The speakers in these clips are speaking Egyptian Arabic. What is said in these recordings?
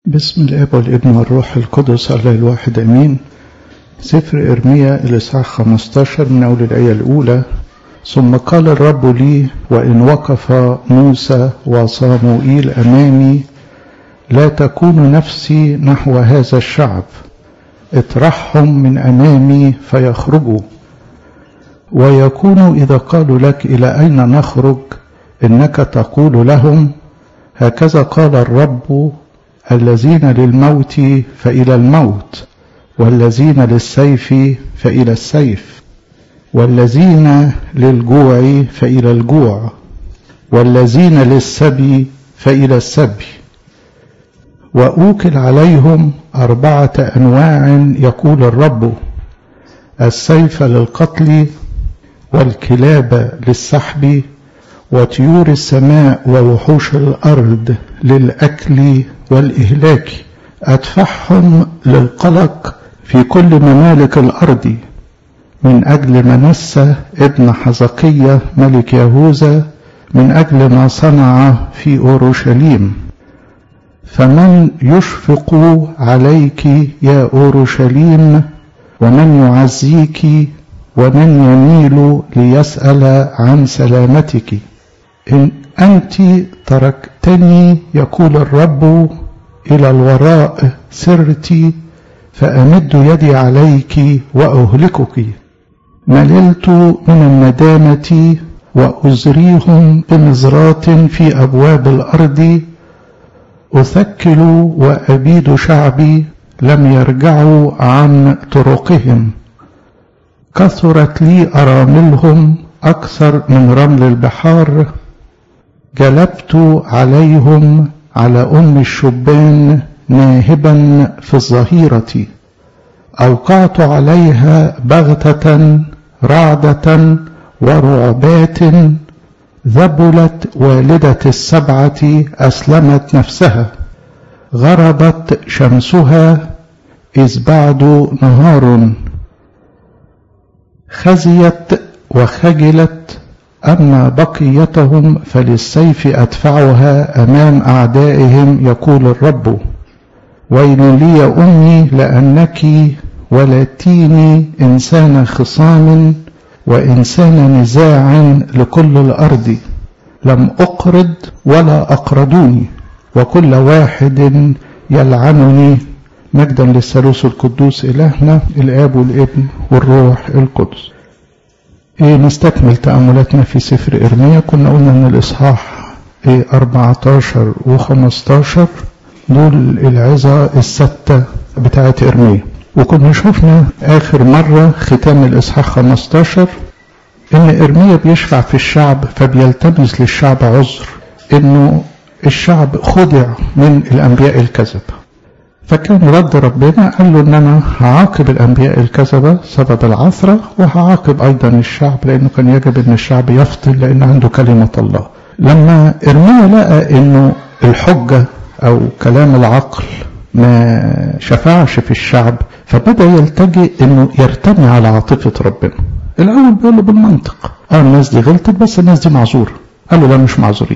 بسم الاب والابن والروح القدس الله الواحد امين سفر ارميا الاصحاح 15 من اول الايه الاولى ثم قال الرب لي وان وقف موسى وصاموئيل امامي لا تكون نفسي نحو هذا الشعب اطرحهم من امامي فيخرجوا ويكون اذا قالوا لك الى اين نخرج انك تقول لهم هكذا قال الرب الذين للموت فإلى الموت والذين للسيف فإلى السيف والذين للجوع فإلى الجوع والذين للسبي فإلى السبي وأوكل عليهم أربعة أنواع يقول الرب السيف للقتل والكلاب للسحب وطيور السماء ووحوش الأرض للأكل والإهلاك أدفعهم للقلق في كل ممالك الأرض من أجل منسى ابن حزقية ملك يهوذا من أجل ما صنع في أورشليم فمن يشفق عليك يا أورشليم ومن يعزيك ومن يميل ليسأل عن سلامتك إن أنت تركتني يقول الرب إلى الوراء سرت فأمد يدي عليك وأهلكك مللت من الندامة وأزريهم بمزرات في أبواب الأرض أثكل وأبيد شعبي لم يرجعوا عن طرقهم كثرت لي أراملهم أكثر من رمل البحار جلبت عليهم على أم الشبان ناهبا في الظهيرة أوقعت عليها بغتة رعدة ورعبات ذبلت والدة السبعة أسلمت نفسها غربت شمسها إذ بعد نهار خزيت وخجلت أما بقيتهم فللسيف أدفعها أمام أعدائهم يقول الرب ويل لي يا أمي لأنك ولدتيني إنسان خصام وإنسان نزاع لكل الأرض لم أقرض ولا أقرضوني وكل واحد يلعنني مجدا للثالوث القدوس إلهنا الآب والابن والروح القدس إيه نستكمل تأملاتنا في سفر إرميا كنا قلنا أن الإصحاح إيه 14 و 15 دول العظة الستة بتاعة إرميا وكنا شفنا آخر مرة ختام الإصحاح 15 إن إرميا بيشفع في الشعب فبيلتمس للشعب عذر إنه الشعب خدع من الأنبياء الكذب فكان رد ربنا قال له ان انا هعاقب الانبياء الكذبة سبب العثرة وهعاقب ايضا الشعب لانه كان يجب ان الشعب يفطن لان عنده كلمة الله لما ارميا لقى انه الحجة او كلام العقل ما شفعش في الشعب فبدأ يلتجئ انه يرتمي على عاطفة ربنا الاول بيقول له بالمنطق اه الناس دي غلطت بس الناس دي معذورة قال له لا مش معذورين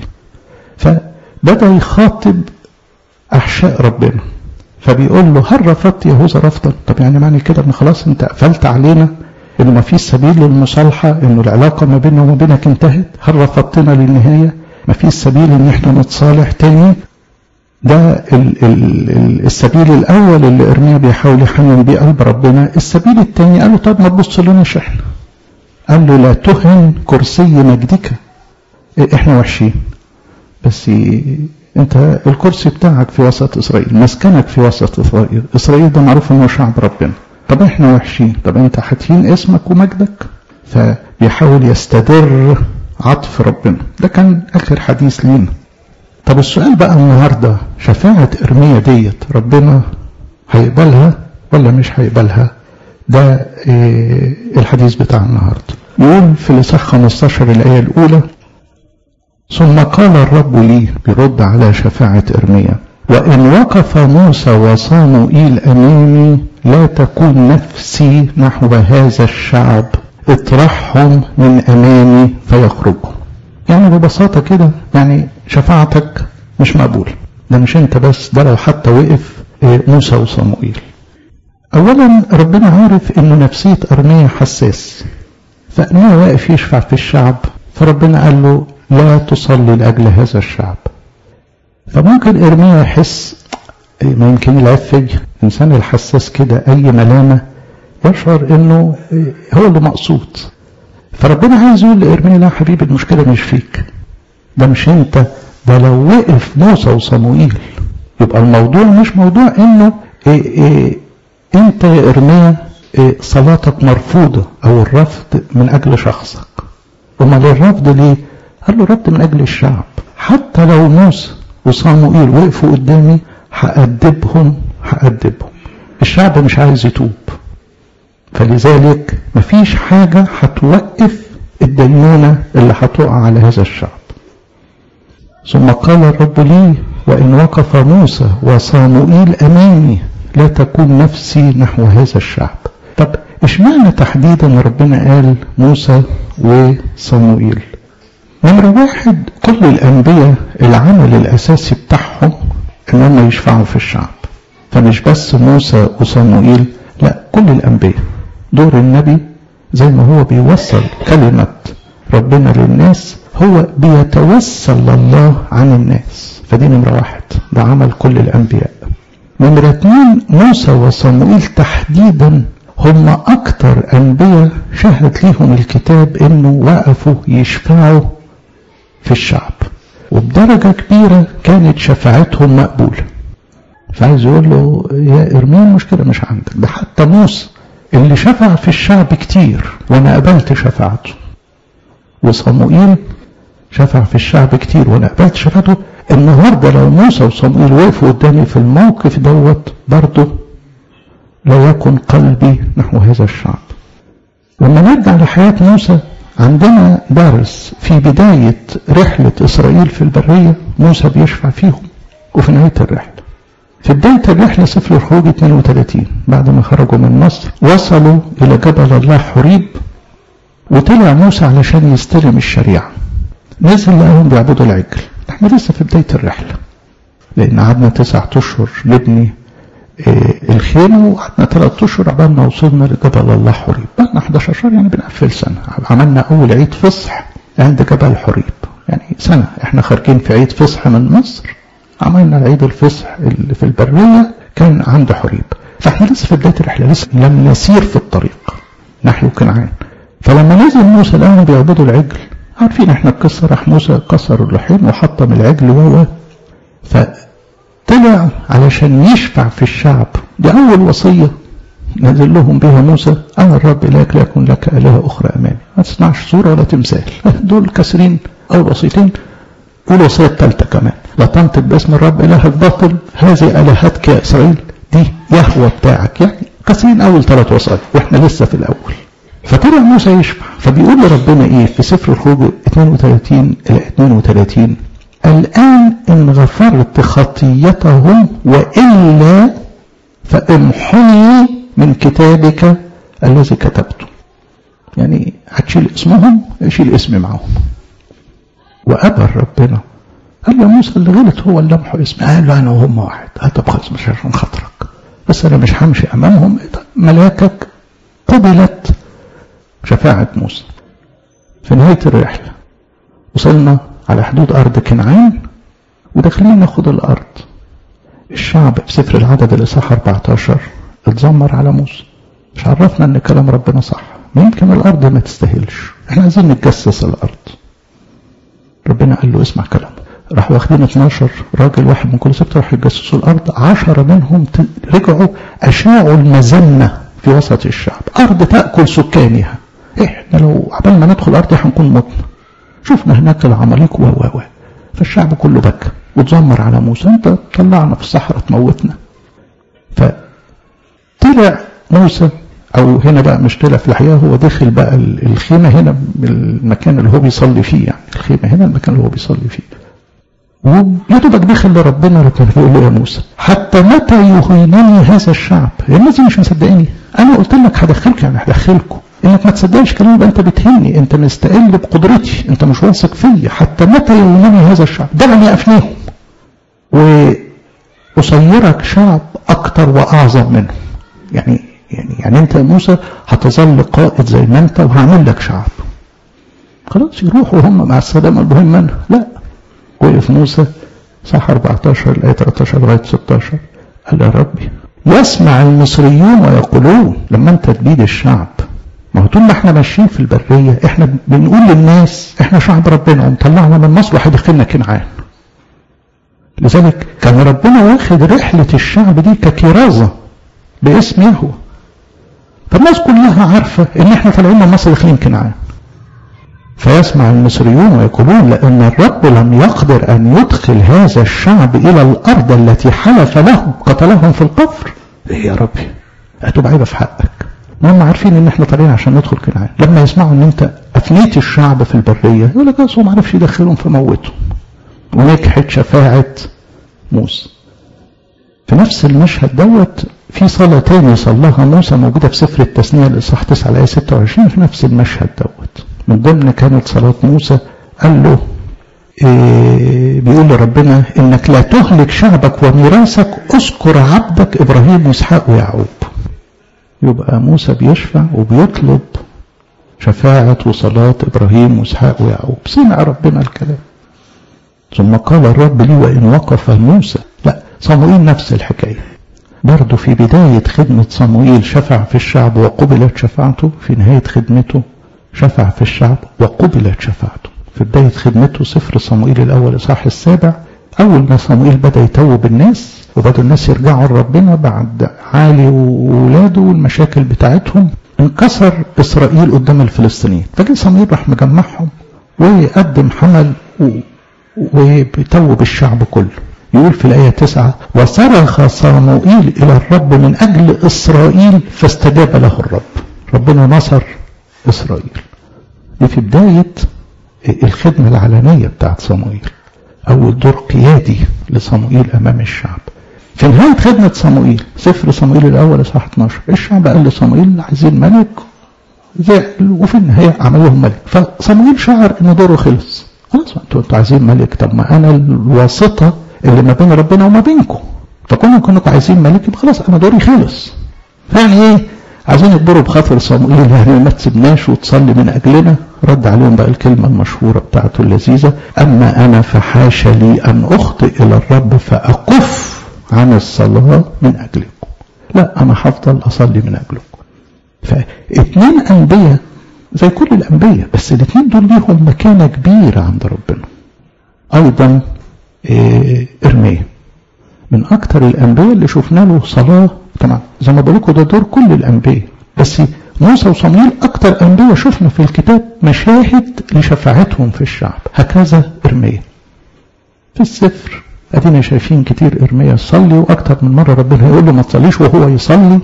فبدأ يخاطب احشاء ربنا فبيقول له هل رفضت يهوذا رفضا طب يعني معنى كده ان خلاص انت قفلت علينا انه ما فيش سبيل للمصالحة انه العلاقة ما بيننا وما بينك انتهت هل رفضتنا للنهاية ما فيش سبيل ان احنا نتصالح تاني ده ال ال ال السبيل الاول اللي ارميا بيحاول يحنن بيه قلب ربنا السبيل التاني قال له طب ما تبص لناش احنا قال له لا تهن كرسي مجدك احنا وحشين بس انت الكرسي بتاعك في وسط اسرائيل مسكنك في وسط اسرائيل اسرائيل ده معروف انه شعب ربنا طب احنا وحشين طب انت هتهين اسمك ومجدك فبيحاول يستدر عطف ربنا ده كان اخر حديث لينا طب السؤال بقى النهارده شفاعة ارميا ديت ربنا هيقبلها ولا مش هيقبلها ده إيه الحديث بتاع النهارده يقول في الاصحاح 15 الايه الاولى ثم قال الرب لي برد على شفاعة إرميا وإن وقف موسى وصاموئيل أمامي لا تكون نفسي نحو هذا الشعب اطرحهم من أمامي فيخرجوا يعني ببساطة كده يعني شفاعتك مش مقبولة ده مش انت بس ده لو حتى وقف موسى وصموئيل اولا ربنا عارف ان نفسية ارميا حساس فارميا واقف يشفع في الشعب فربنا قال له لا تصلي لاجل هذا الشعب فممكن ارميا يحس ما يمكن العفج الانسان الحساس كده اي ملامه يشعر انه هو اللي مقصود فربنا عايز يقول لارميا لا حبيبي المشكله مش فيك ده مش انت ده لو وقف موسى وصموئيل يبقى الموضوع مش موضوع انه إيه إيه انت يا ارميا إيه صلاتك مرفوضه او الرفض من اجل شخصك امال الرفض ليه قال له رفض من اجل الشعب حتى لو موسى وصموئيل وقفوا قدامي هأدبهم هأدبهم الشعب مش عايز يتوب فلذلك مفيش حاجة هتوقف الدينونة اللي هتقع على هذا الشعب ثم قال الرب لي وإن وقف موسى وصاموئيل أمامي لا تكون نفسي نحو هذا الشعب طب اشمعنى تحديدا ربنا قال موسى وصاموئيل نمرة واحد كل الأنبياء العمل الأساسي بتاعهم إن هم يشفعوا في الشعب فمش بس موسى وصموئيل لا كل الأنبياء دور النبي زي ما هو بيوصل كلمة ربنا للناس هو بيتوسل لله عن الناس فدي نمرة واحد ده عمل كل الأنبياء نمرة اتنين موسى وصموئيل تحديدا هم أكتر أنبياء شهد ليهم الكتاب إنه وقفوا يشفعوا في الشعب وبدرجة كبيرة كانت شفاعتهم مقبولة فعايز يقول له يا إرميا المشكلة مش عندك ده حتى موسى اللي شفع في الشعب كتير وأنا قبلت شفاعته وصموئيل شفع في الشعب كتير وأنا قبلت شفاعته النهاردة لو موسى وصموئيل وقفوا قدامي في الموقف دوت برضه لا يكن قلبي نحو هذا الشعب لما نرجع لحياة موسى عندنا درس في بداية رحلة إسرائيل في البرية موسى بيشفع فيهم وفي نهاية الرحلة في بداية الرحلة سفر الخروج 32 بعد ما خرجوا من مصر وصلوا إلى جبل الله حريب وطلع موسى علشان يستلم الشريعة نزل لقاهم بيعبدوا العجل احنا لسه في بداية الرحلة لأن قعدنا تسعة أشهر نبني اه الخيمة وقعدنا ثلاث أشهر عبال ما وصلنا لجبل الله حريب بقى 11 شهر يعني بنقفل سنة عملنا أول عيد فصح عند جبل حريب يعني سنة احنا خارجين في عيد فصح من مصر عملنا العيد الفصح اللي في البرية كان عند حريب فاحنا لسه في بداية الرحلة لسه لم نسير في الطريق نحو كنعان فلما نزل موسى لقاهم بيعبدوا العجل عارفين احنا القصة راح موسى كسر اللحين وحطم العجل و فطلع علشان يشفع في الشعب دي أول وصية نزل لهم بها موسى أنا الرب إلهك لا يكون لك آلهة أخرى أمامي ما تصنعش صورة ولا تمثال دول كسرين أول وصيتين والوصية الثالثة كمان لا تنطق باسم الرب إلهك باطل هذه آلهتك يا إسرائيل دي يهوى بتاعك يعني كسرين أول ثلاث وصايا وإحنا لسه في الأول فطلع موسى يشفع فبيقول لربنا إيه في سفر الخروج 32 إلى 32 الآن إن غفرت خطيتهم وإلا فامحني من كتابك الذي كتبته يعني هتشيل اسمهم اشيل اسمي معهم وقبل ربنا قال له موسى اللي غلط هو اللي لمحوا اسمي قال له انا وهم واحد قال طب خلاص مش عشان خاطرك بس انا مش همشي امامهم ملاكك قبلت شفاعة موسى في نهاية الرحلة وصلنا على حدود أرض كنعان وداخلين ناخد الأرض الشعب في سفر العدد الإصحاح 14 اتذمر على موسى مش عرفنا ان كلام ربنا صح يمكن الارض ما تستاهلش احنا عايزين نتجسس الارض ربنا قال له اسمع كلامه راح واخدين 12 راجل واحد من كل سبت راحوا يتجسسوا الارض 10 منهم رجعوا اشاعوا المذمه في وسط الشعب ارض تاكل سكانها احنا لو عبال ما ندخل الارض هنكون متنا شفنا هناك العماليق و و فالشعب كله بكى وتذمر على موسى انت طلعنا في الصحراء تموتنا فطلع موسى او هنا بقى مش طلع في الحقيقه هو دخل بقى الخيمه هنا المكان اللي هو بيصلي فيه يعني الخيمه هنا المكان اللي هو بيصلي فيه ويا دوبك دخل لربنا ربنا بيقول له يا موسى حتى متى يهينني هذا الشعب الناس مش مصدقيني انا قلت لك هدخلك يعني هدخلكم انك ما تصدقش كلامي يبقى انت بتهني انت مستقل بقدرتي انت مش واثق فيا حتى متى يهينني هذا الشعب دعني افنيهم وأصيرك شعب أكتر وأعظم منهم يعني يعني يعني أنت يا موسى هتظل قائد زي ما أنت وهعمل لك شعب خلاص يروحوا هم مع السلامة المهم أنا لا وقف موسى صح 14 الآية 13 لغاية 16 قال يا ربي يسمع المصريون ويقولون لما أنت تبيد الشعب ما هو طول ما احنا ماشيين في البرية احنا بنقول للناس احنا شعب ربنا ومطلعنا من مصر وهيدخلنا كنعان لذلك كان ربنا واخد رحلة الشعب دي ككرازة باسم يهوه فالناس كلها عارفة ان احنا طالعين من مصر داخلين كنعان فيسمع المصريون ويقولون لأن الرب لم يقدر أن يدخل هذا الشعب إلى الأرض التي حلف لهم قتلهم في القفر إيه يا ربي هتبقى عيبة في حقك هم عارفين ان احنا طالعين عشان ندخل كنعان لما يسمعوا ان انت افنيت الشعب في البريه يقول لك اصل ما عرفش يدخلهم فموتهم ونجحت شفاعه موسى في نفس المشهد دوت في صلاة تاني صلاها موسى موجودة في سفر التثنية الإصحاح 9 الآية 26 في نفس المشهد دوت من ضمن كانت صلاة موسى قال له إيه بيقول لربنا إنك لا تهلك شعبك وميراثك اذكر عبدك إبراهيم وإسحاق ويعقوب يبقى موسى بيشفع وبيطلب شفاعة وصلاة إبراهيم وإسحاق ويعقوب سمع ربنا الكلام ثم قال الرب لي وإن وقف موسى لا صموئيل نفس الحكاية برضه في بداية خدمة صموئيل شفع في الشعب وقبلت شفاعته في نهاية خدمته شفع في الشعب وقبلت شفاعته في بداية خدمته سفر صموئيل الأول إصحاح السابع أول ما صموئيل بدأ يتوب الناس وبدأوا الناس يرجعوا لربنا بعد عالي وولاده والمشاكل بتاعتهم انكسر إسرائيل قدام الفلسطينيين فجاء صموئيل راح مجمعهم ويقدم حمل وبيتوب الشعب كله يقول في الآية تسعة وصرخ صموئيل إلى الرب من أجل إسرائيل فاستجاب له الرب ربنا نصر إسرائيل دي في بداية الخدمة العلنية بتاعت صموئيل أول دور قيادي لصموئيل أمام الشعب في نهاية خدمة صموئيل سفر صموئيل الأول إصحاح 12 الشعب قال لصموئيل عايزين ملك زعل وفي النهاية عمل لهم ملك فصموئيل شعر إن دوره خلص خلاص انتوا انتوا عايزين ملك طب ما أنا الواسطة اللي ما بين ربنا وما بينكم فكونوا كنتوا عايزين ملك يبقى خلاص أنا دوري خلص يعني إيه عايزين يكبروا بخاطر صموئيل يعني ما تسيبناش وتصلي من أجلنا رد عليهم بقى الكلمة المشهورة بتاعته اللذيذة أما أنا فحاش لي أن أخطئ إلى الرب فأكف عن الصلاة من أجلكم لا أنا هفضل أصلي من أجلكم فاثنين أنبياء زي كل الأنبياء بس الاثنين دول ليهم مكانة كبيرة عند ربنا أيضا إيه إرميا من أكثر الأنبياء اللي شفنا له صلاة طبعا زي ما بقول لكم ده دور كل الأنبياء بس موسى وصمويل أكثر أنبياء شفنا في الكتاب مشاهد لشفاعتهم في الشعب هكذا إرميا في السفر ادينا شايفين كتير ارميا يصلي واكتر من مره ربنا يقول له ما تصليش وهو يصلي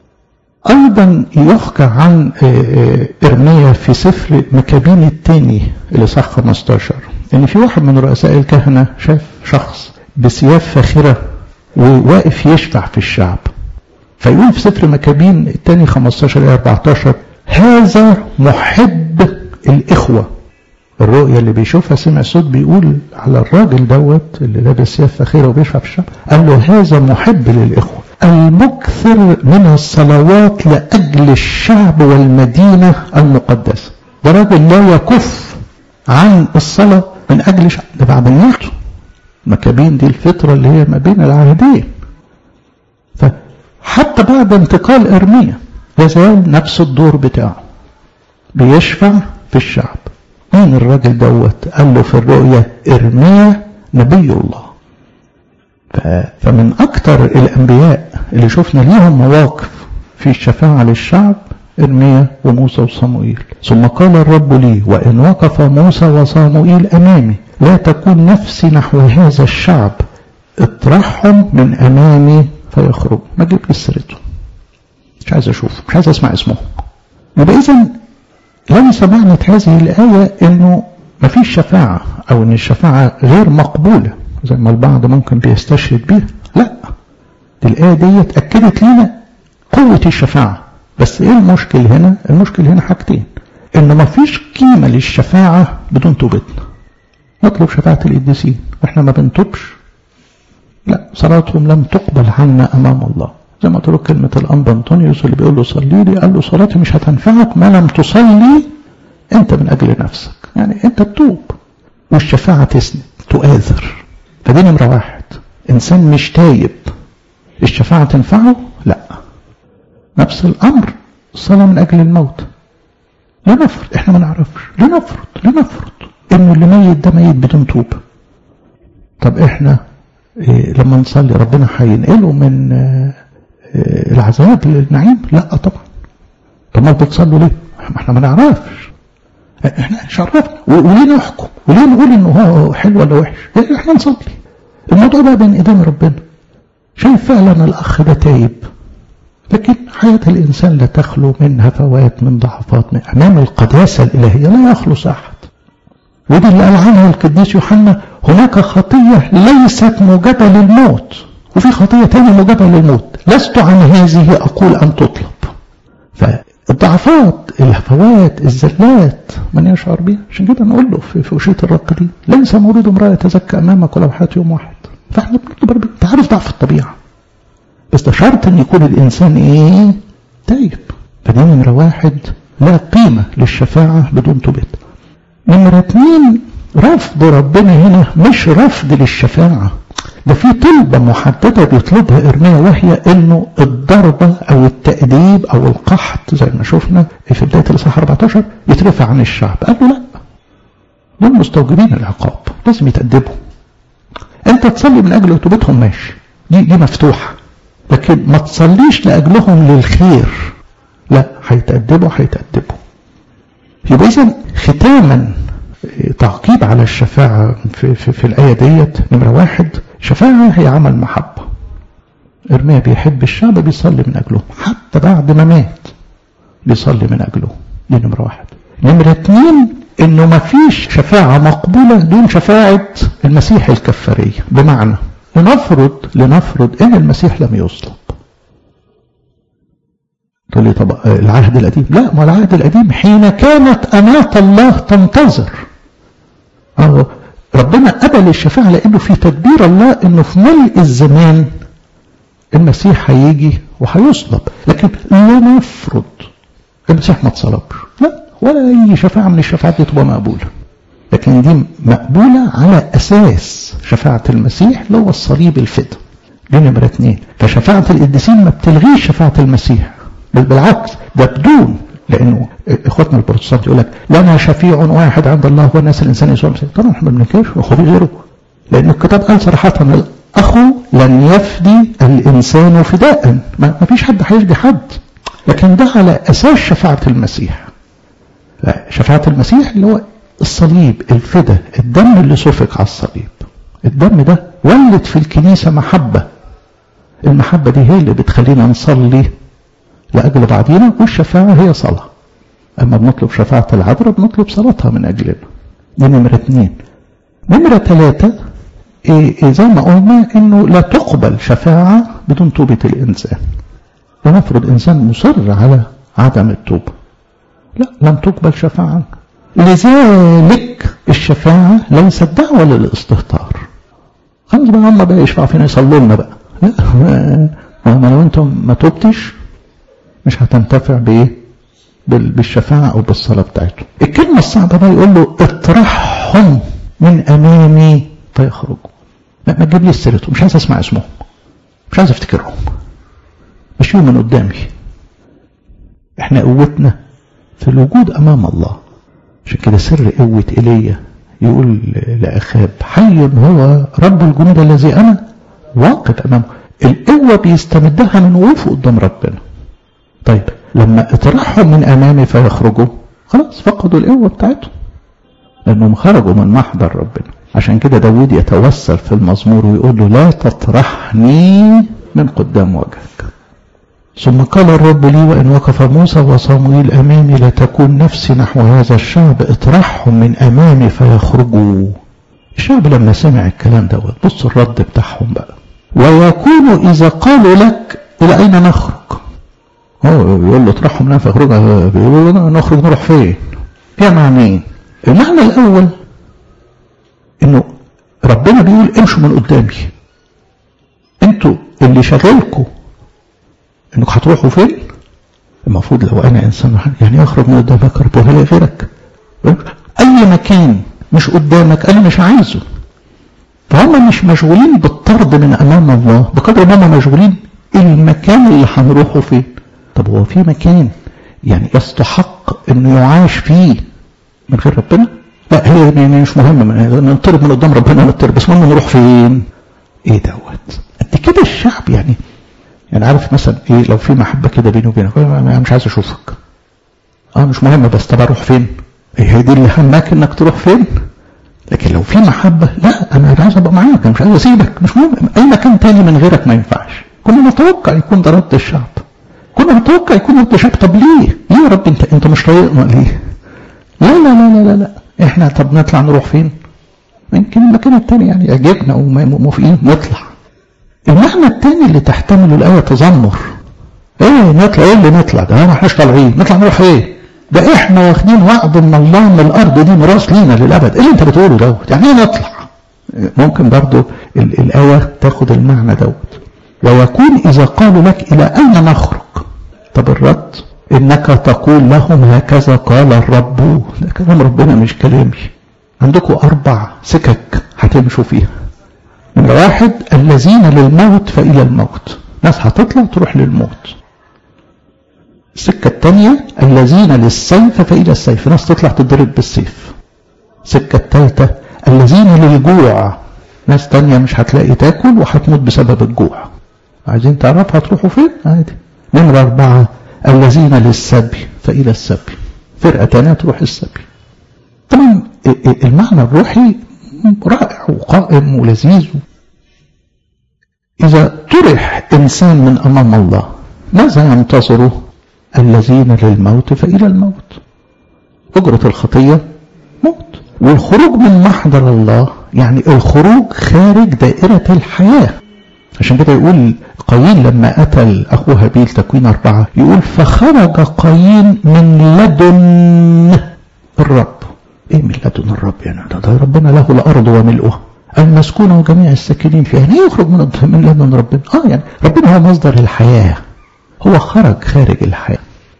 ايضا يحكى عن ارميا في سفر مكابين الثاني اللي صح 15 ان يعني في واحد من رؤساء الكهنه شاف شخص بثياب فاخره وواقف يشفع في الشعب فيقول في سفر مكابين الثاني 15 الى 14 هذا محب الاخوه الرؤية اللي بيشوفها سمع صوت بيقول على الراجل دوت اللي لابس ثياب فخيرة وبيشفع في الشعب قال له هذا محب للإخوة المكثر من الصلوات لأجل الشعب والمدينة المقدسة ده راجل لا يكف عن الصلاة من أجل شعب ده بعد نيته مكابين دي الفترة اللي هي ما بين العهدين فحتى بعد انتقال إرميا يزال نفس الدور بتاعه بيشفع في الشعب مين الراجل دوت قال له في الرؤيا ارميا نبي الله فمن اكتر الانبياء اللي شفنا ليهم مواقف في الشفاعة للشعب ارميا وموسى وصموئيل ثم قال الرب لي وان وقف موسى وصموئيل امامي لا تكون نفسي نحو هذا الشعب اطرحهم من امامي فيخرج ما تجيب لي سيرته مش عايز اشوف مش عايز اسمع اسمه يبقى اذا ليس معنى هذه الآية أنه ما فيش شفاعة أو أن الشفاعة غير مقبولة زي ما البعض ممكن بيستشهد بيها لا دي الآية دي أكدت لنا قوة الشفاعة بس إيه المشكل هنا المشكل هنا حاجتين إنه ما فيش قيمة للشفاعة بدون توبتنا نطلب شفاعة القديسين وإحنا ما بنتوبش لا صلاتهم لم تقبل عنا أمام الله زي ما قلت له كلمة الأنبا أنطونيوس اللي بيقول له صلي لي قال له صلاتي مش هتنفعك ما لم تصلي أنت من أجل نفسك يعني أنت تتوب والشفاعة تسند تؤاثر فدي نمرة واحد إنسان مش تايب الشفاعة تنفعه لا نفس الأمر الصلاة من أجل الموت لنفرض احنا ما نعرفش لنفرض لنفرض انه اللي ميت ده ميت بدون توبه طب احنا إيه لما نصلي ربنا هينقله من إيه العذاب للنعيم لا طبعا طب ما بتصلوا ليه احنا ما نعرفش احنا شرفنا وليه نحكم وليه نقول انه هو حلو ولا وحش احنا نصلي الموضوع بقى بين ايدين ربنا شايف فعلا الاخ ده تايب لكن حياة الإنسان لا تخلو من هفوات من ضعفات من أمام القداسة الإلهية لا يخلص أحد ودي اللي قال عنها القديس يوحنا هناك خطية ليست موجبة للموت وفي خطية تانية موجبة للموت لست عن هذه أقول أن تطلب فالضعفات الهفوات الزلات من يشعر بها عشان كده نقول له في, في وشية الرق دي ليس مولود امرأة يتزكى أمامك ولو حياة يوم واحد فاحنا بنطلب ربنا انت عارف ضعف الطبيعة بس ده شرط ان يكون الانسان ايه تايب فدي نمرة واحد لا قيمة للشفاعة بدون توبة نمرة اتنين رفض ربنا هنا مش رفض للشفاعة ده في طلبة محددة بيطلبها إرميا وهي إنه الضربة أو التأديب أو القحط زي ما شفنا في بداية الإصحاح 14 يترفع عن الشعب قال له لا دول مستوجبين العقاب لازم يتأدبوا أنت تصلي من أجل توبتهم ماشي دي دي مفتوحة لكن ما تصليش لأجلهم للخير لا هيتأدبوا هيتأدبوا يبقى إذا ختاما تعقيب على الشفاعة في, في, في الآية ديت نمرة واحد شفاعة هي عمل محبة إرميا بيحب الشعب بيصلي من أجلهم حتى بعد ما مات بيصلي من أجله دي نمرة واحد نمرة اتنين إنه ما فيش شفاعة مقبولة دون شفاعة المسيح الكفارية بمعنى لنفرض لنفرض ان المسيح لم يصلب تقول لي طب العهد القديم لا ما العهد القديم حين كانت أناة الله تنتظر أو ربنا قبل الشفاعة لأنه في تدبير الله أنه في ملء الزمان المسيح هيجي وهيصلب لكن لنفرض المسيح ما اتصلبش لا ولا أي شفاعة من الشفاعات دي تبقى مقبولة لكن دي مقبولة على أساس شفاعة المسيح اللي هو الصليب الفدا دي نمرة اثنين فشفاعة القديسين ما بتلغيش شفاعة المسيح بل بالعكس ده بدون لأنه إخواتنا البروتستانت يقول لك لنا شفيع واحد عند الله هو الناس الإنسان يسوع المسيح طبعا احنا ما بننكرش أخو في غيره لأن الكتاب قال صراحة الأخو لن يفدي الإنسان فداء ما فيش حد هيفدي حد لكن ده على أساس شفاعة المسيح شفاعة المسيح اللي هو الصليب الفدا الدم اللي سفك على الصليب الدم ده ولد في الكنيسة محبة المحبة دي هي اللي بتخلينا نصلي لأجل بعضينا والشفاعة هي صلاة أما بنطلب شفاعة العذراء بنطلب صلاتها من أجلنا دي نمرة اثنين نمرة ثلاثة إيه زي ما قلنا إنه لا تقبل شفاعة بدون توبة الإنسان ونفرض إنسان مصر على عدم التوبة لا لم تقبل شفاعة لذلك الشفاعة ليست دعوة للاستهتار خلاص بقى هم بقى يشفعوا فينا يصلوا لنا بقى لا ما لو انتم ما توبتش مش هتنتفع بايه بالشفاعة او بالصلاة بتاعتهم الكلمة الصعبة بقى يقول له اطرحهم من امامي فيخرجوا ما تجيب لي سيرتهم مش عايز اسمع اسمهم مش عايز افتكرهم مشيهم من قدامي احنا قوتنا في الوجود امام الله عشان كده سر قوة ايليا يقول لأخاب حي هو رب الجنود الذي أنا واقف أمامه القوة بيستمدها من وقوفه قدام ربنا طيب لما اطرحهم من أمامي فيخرجوا خلاص فقدوا القوة بتاعتهم لأنهم خرجوا من محضر ربنا عشان كده داود يتوسل في المزمور ويقول له لا تطرحني من قدام وجهك ثم قال الرب لي وإن وقف موسى وصمويل أمامي لتكون نفسي نحو هذا الشعب اطرحهم من أمامي فيخرجوا الشعب لما سمع الكلام دوت بص الرد بتاعهم بقى ويكون إذا قالوا لك إلى أين نخرج هو بيقول له اطرحهم من فيخرجوا بيقولوا له نخرج نروح فين فيها معنيين المعنى الأول إنه ربنا بيقول امشوا من قدامي اللي شغلكم انكم هتروحوا فين المفروض لو انا انسان يعني اخرج من قدامك رب ولا غيرك اي مكان مش قدامك انا مش عايزه فهم مش مشغولين بالطرد من امام الله بقدر ما هم مشغولين المكان اللي هنروحه فين طب هو في مكان يعني يستحق انه يعاش فيه من غير ربنا لا هي يعني مش مهم نطرد من قدام ربنا نطرد بس المهم نروح فين ايه دوت قد كده الشعب يعني يعني عارف مثلا ايه لو في محبه كده بيني وبينك انا مش عايز اشوفك اه مش مهم بس طب اروح فين ايه هي دي اللي همك انك تروح فين لكن لو في محبه لا انا عايز ابقى معاك انا مش عايز اسيبك مش مهم اي مكان تاني من غيرك ما ينفعش كنا نتوقع يكون ده رد الشعب كنا نتوقع يكون رد الشعب طب ليه ليه يا رب انت انت مش طايقنا ليه لا لا لا لا لا, لا. احنا طب نطلع نروح فين يمكن المكان التاني يعني يعجبنا وموافقين نطلع المعنى التاني اللي تحتمله الآية تذمر ايه نطلع ايه اللي نطلع ده ما احناش طالعين نطلع نروح ايه ده احنا واخدين وعد من الله ان الارض دي ميراث لينا للابد ايه اللي انت بتقوله دوت يعني ايه نطلع ممكن برضو الآية تاخد المعنى دوت ويكون إذا قالوا لك إلى أين نخرج طب الرد إنك تقول لهم هكذا قال الرب ده كلام ربنا مش كلامي عندكم أربع سكك هتمشوا فيها نمرة واحد الذين للموت فإلى الموت ناس هتطلع تروح للموت السكة الثانية الذين للسيف فإلى السيف ناس تطلع تضرب بالسيف السكة الثالثة الذين للجوع ناس تانية مش هتلاقي تاكل وهتموت بسبب الجوع عايزين تعرفوا هتروحوا فين عادي نمرة أربعة الذين للسبي فإلى السبي فرقة تانية تروح السبي طبعا المعنى الروحي رائع وقائم ولذيذ إذا طرح إنسان من أمام الله ماذا ينتظره الذين للموت فإلى الموت أجرة الخطية موت والخروج من محضر الله يعني الخروج خارج دائرة الحياة عشان كده يقول قايين لما قتل أخوه هابيل تكوين أربعة يقول فخرج قايين من لدن الرب ايه من لدن الرب يعني ده, ده ربنا له الارض وملؤها المسكونه وجميع الساكنين فيها يعني يخرج من من لدن ربنا اه يعني ربنا هو مصدر الحياه هو خرج خارج الحياه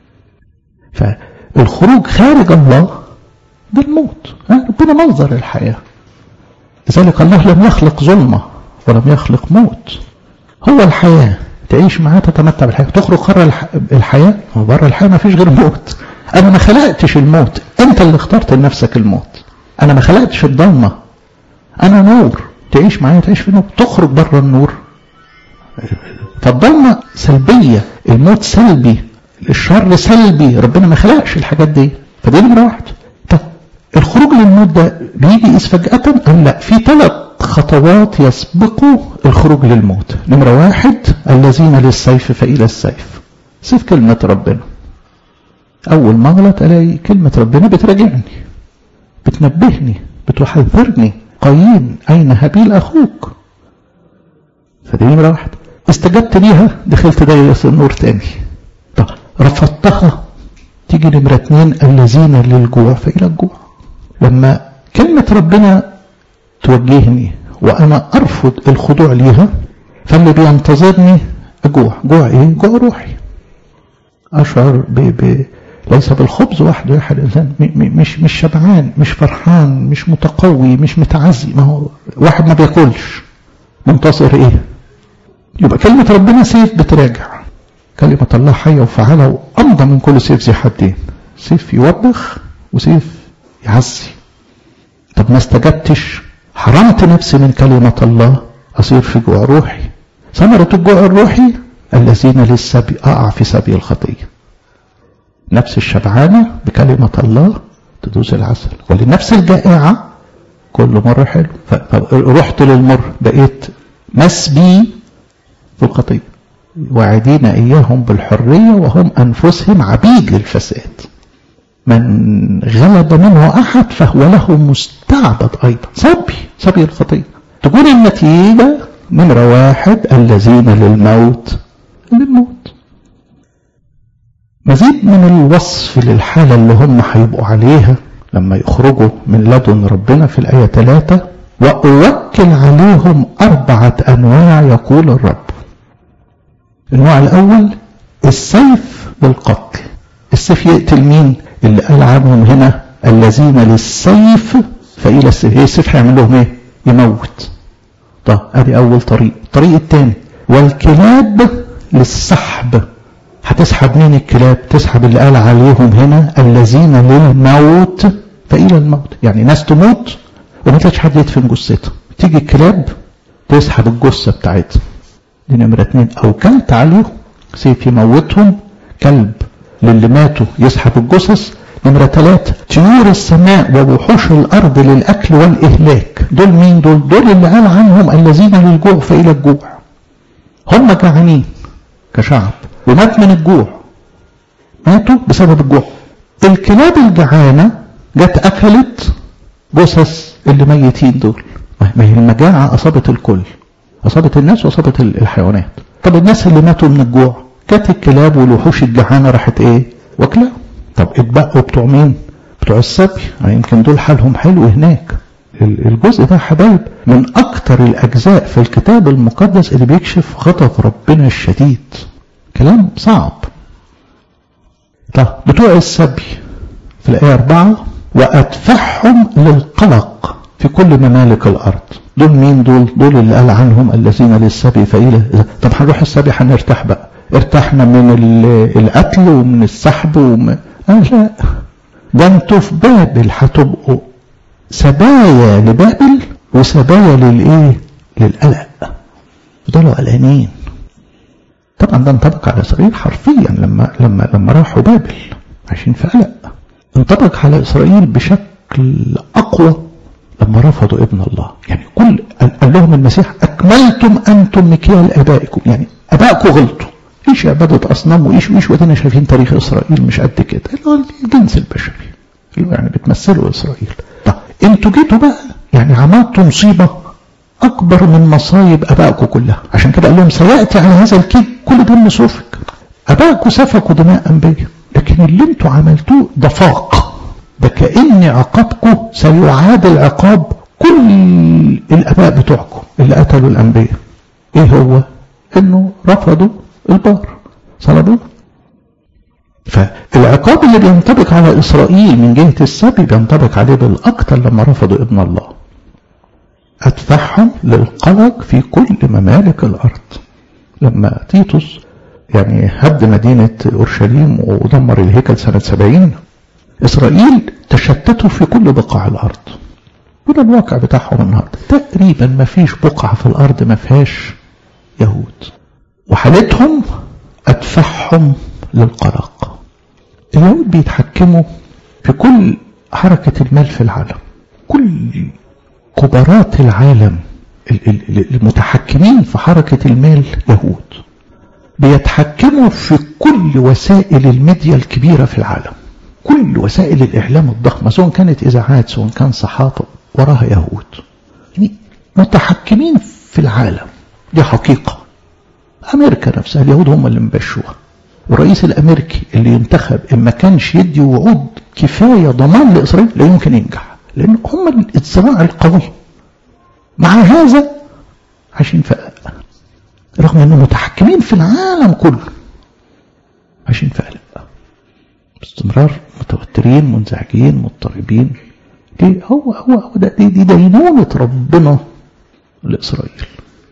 فالخروج خارج الله ده الموت آه ربنا مصدر الحياه لذلك الله لم يخلق ظلمه ولم يخلق موت هو الحياه تعيش معاه تتمتع بالحياه تخرج خرج الحياه وبره الحياه ما فيش غير موت انا ما خلقتش الموت انت اللي اخترت لنفسك الموت انا ما خلقتش الضلمه انا نور تعيش معايا تعيش في نور تخرج بره النور فالضلمه سلبيه الموت سلبي الشر سلبي ربنا ما خلقش الحاجات دي فدي نمره واحد طب الخروج للموت ده بيجي إذ فجأة أم لا في ثلاث خطوات يسبقوا الخروج للموت نمرة واحد الذين للسيف فإلى السيف سيف كلمة ربنا أول ما أغلط ألاقي كلمة ربنا بتراجعني بتنبهني بتحذرني قايين أين هابيل أخوك فدي نمرة واحد استجبت ليها دخلت دايرة النور تاني طب رفضتها تيجي نمرة اتنين الذين للجوع فإلى الجوع لما كلمة ربنا توجهني وأنا أرفض الخضوع ليها فاللي بينتظرني أجوع جوع إيه؟ جوع روحي أشعر ب... ب... ليس بالخبز وحده يحيى الانسان مش مش شبعان مش فرحان مش متقوي مش متعزي ما هو واحد ما بياكلش منتصر ايه يبقى كلمة ربنا سيف بتراجع كلمة الله حية وفعالة وأمضى من كل سيف ذي حدين سيف يوبخ وسيف يعزي طب ما استجبتش حرمت نفسي من كلمة الله أصير في جوع روحي ثمرة الجوع الروحي الذين للسبي أقع في سبي الخطيه نفس الشبعانة بكلمة الله تدوس العسل ولنفس الجائعة كل مرة حلو فرحت للمر بقيت مسبي في الخطية وعدين إياهم بالحرية وهم أنفسهم عبيد للفساد من غلب منه أحد فهو له مستعبد أيضا سبي سبي الخطية تكون النتيجة نمرة واحد الذين للموت للموت مزيد من الوصف للحالة اللي هم هيبقوا عليها لما يخرجوا من لدن ربنا في الآية 3 وأوكل عليهم أربعة أنواع يقول الرب النوع الأول السيف للقتل السيف يقتل مين اللي قال عنهم هنا الذين للسيف فإلى السيف ايه السيف هيعمل لهم ايه يموت طب ادي اول طريق الطريق الثاني والكلاب للسحب هتسحب مين الكلاب تسحب اللي قال عليهم هنا الذين للموت فإلى الموت يعني ناس تموت وما تلاقيش حد يدفن جثتها تيجي الكلاب تسحب الجثة بتاعتها دي نمرة اتنين أو كلت عليهم سيف يموتهم كلب للي ماتوا يسحب الجثث نمرة ثلاثة طيور السماء ووحوش الأرض للأكل والإهلاك دول مين دول دول اللي قال عنهم الذين للجوع فإلى الجوع هم جعانين كشعب ومات من الجوع ماتوا بسبب الجوع الكلاب الجعانة جت أكلت جثث اللي ميتين دول ما هي المجاعة أصابت الكل أصابت الناس وأصابت الحيوانات طب الناس اللي ماتوا من الجوع جت الكلاب والوحوش الجعانة راحت إيه واكلها طب اتبقوا بتوع مين بتوع السبي يعني يمكن دول حالهم حلو هناك الجزء ده حبايب من أكتر الأجزاء في الكتاب المقدس اللي بيكشف غضب ربنا الشديد كلام صعب طب بتوع السبي في الآية أربعة وأدفعهم للقلق في كل ممالك الأرض دول مين دول دول اللي قال عنهم الذين للسبي فإلى طب هنروح السبي هنرتاح بقى ارتحنا من القتل ومن السحب ومن آه لا ده انتوا في بابل هتبقوا سبايا لبابل وسبايا للايه للقلق فضلوا قلقانين طبعا ده انطبق على اسرائيل حرفيا لما لما لما راحوا بابل عايشين في قلق انطبق على اسرائيل بشكل اقوى لما رفضوا ابن الله يعني كل قال لهم المسيح اكملتم انتم مكيال ابائكم يعني ابائكم غلطوا ايش عبادة اصنام وايش وايش ودينا شايفين تاريخ اسرائيل مش قد كده اللي هو الجنس البشري اللي يعني بتمثلوا اسرائيل طب انتوا جيتوا بقى يعني عملتوا مصيبة اكبر من مصايب ابائكم كلها عشان كده قال لهم سياتي على هذا الكيد كل دم سفك ابائكم سفكوا دماء انبياء لكن اللي انتوا عملتوه ده فاق ده كأن عقابكم سيعادل عقاب كل الاباء بتوعكم اللي قتلوا الانبياء ايه هو انه رفضوا البار صلبوه فالعقاب اللي بينطبق على إسرائيل من جهة السبي بينطبق عليه بالأكثر لما رفضوا ابن الله أدفعهم للقلق في كل ممالك الأرض لما تيتوس يعني هد مدينة أورشليم ودمر الهيكل سنة سبعين إسرائيل تشتتوا في كل بقاع الأرض وده الواقع بتاعهم النهارده تقريبا ما فيش بقعة في الأرض ما فيهاش يهود وحالتهم أدفعهم للقلق اليهود بيتحكموا في كل حركة المال في العالم كل كبارات العالم المتحكمين في حركة المال يهود بيتحكموا في كل وسائل الميديا الكبيرة في العالم كل وسائل الإعلام الضخمة سواء كانت إذاعات سواء كان صحافة وراها يهود يعني متحكمين في العالم دي حقيقة أمريكا نفسها اليهود هم اللي مبشوها والرئيس الأمريكي اللي ينتخب إن ما كانش يدي وعود كفاية ضمان لإسرائيل لا يمكن ينجح لأن هم الصراع القوي مع هذا عايشين في قلق رغم أنهم متحكمين في العالم كله عايشين في قلق باستمرار متوترين منزعجين مضطربين دي هو هو هو ده دي, دي دينونة ربنا لإسرائيل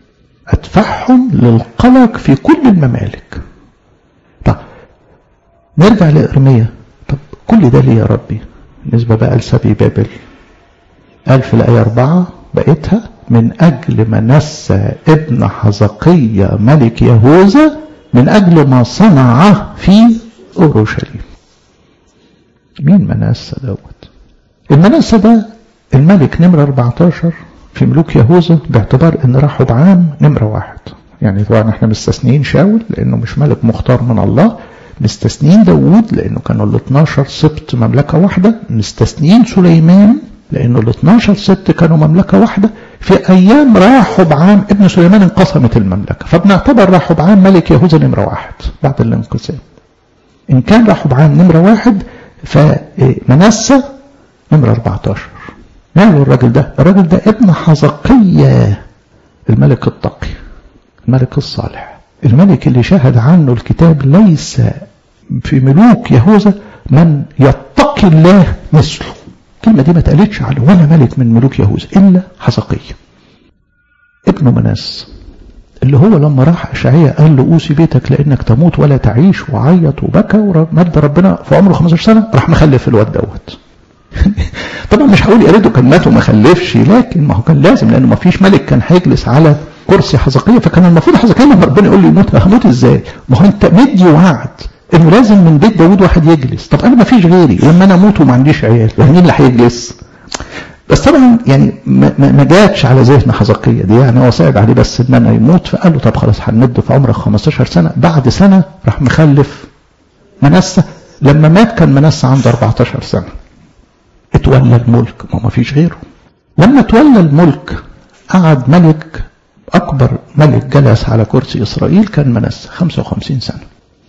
أدفعهم للقلق في كل الممالك طب نرجع لإرميا طب كل ده ليه يا ربي بالنسبة بقى لسبي بابل قال في الآية أربعة بقيتها من أجل منسى ابن حزقية ملك يهوذا من أجل ما صنع في أورشليم مين منسى دوت المنسى ده الملك نمرة 14 في ملوك يهوذا باعتبار ان رحب عام نمرة واحد يعني طبعا احنا مستثنين شاول لانه مش ملك مختار من الله مستثنين داوود لانه كانوا ال 12 سبط مملكة واحدة مستثنين سليمان لانه ال 12 سبط كانوا مملكة واحدة في ايام راحب عام ابن سليمان انقسمت المملكة فبنعتبر راحب عام ملك يهوذا نمرة واحد بعد الانقسام ان كان راحب عام نمرة واحد فمنسى نمرة 14 ماله الراجل ده الراجل ده ابن حزقية الملك التقي الملك الصالح الملك اللي شهد عنه الكتاب ليس في ملوك يهوذا من يتقي الله مثله الكلمة دي ما اتقالتش على ولا ملك من ملوك يهوذا إلا حزقية ابنه مناس اللي هو لما راح أشعية قال له أوصي بيتك لأنك تموت ولا تعيش وعيط وبكى ومد ربنا في عمره 15 سنة راح مخلف الواد دوت طبعا مش هقول يا ريته كان مات وما خلفش لكن ما هو كان لازم لأنه ما فيش ملك كان هيجلس على كرسي حزقية فكان المفروض حزقية لما ربنا يقول له يموت هموت ازاي؟ ما هو انت مدي وعد انه لازم من بيت داوود واحد يجلس طب انا ما فيش غيري لما انا اموت وما عنديش عيال مين اللي هيجلس؟ بس طبعا يعني ما جاتش على ذهن حزقية دي يعني هو صعب عليه بس ان انا يموت فقال له طب خلاص هنمد في عمرك 15 سنة بعد سنة راح مخلف منسى لما مات كان منسى عنده 14 سنة اتولى الملك ما ما فيش غيره لما تولى الملك قعد ملك أكبر ملك جلس على كرسي إسرائيل كان منسى 55 سنة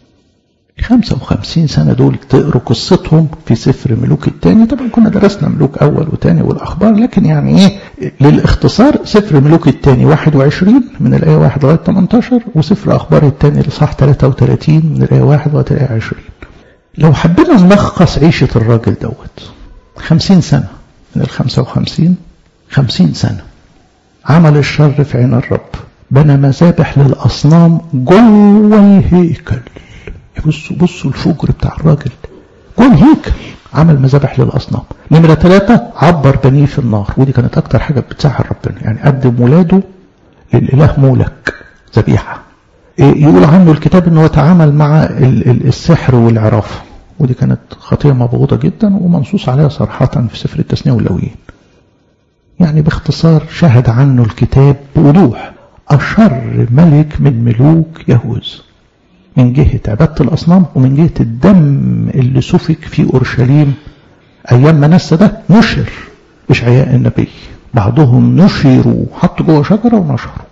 55 سنة دول تقروا قصتهم في سفر ملوك الثاني طبعا كنا درسنا ملوك أول وثاني والأخبار لكن يعني إيه للاختصار سفر ملوك الثاني 21 من الآية 1 لغاية 18 وسفر أخبار الثاني لصح 33 من الآية 1 لغاية الآية 20 لو حبينا نلخص عيشة الراجل دوت 50 سنة من ال 55 50 سنة عمل الشر في عين الرب بنى مذابح للأصنام جوه الهيكل بصوا بصوا الفجر بتاع الراجل جوه الهيكل عمل مذابح للأصنام نمرة ثلاثة عبر بنيه في النار ودي كانت أكتر حاجة بتزعل ربنا يعني قدم ولاده للإله مولك ذبيحة يقول عنه الكتاب أنه تعامل مع السحر والعرافة ودي كانت خطية مبغوضة جدا ومنصوص عليها صراحة في سفر التثنية واللويين يعني باختصار شهد عنه الكتاب بوضوح أشر ملك من ملوك يهوذا من جهة عبادة الأصنام ومن جهة الدم اللي سفك في أورشليم أيام منسى ده نشر إشعياء النبي بعضهم نشروا حطوا جوه شجرة ونشروا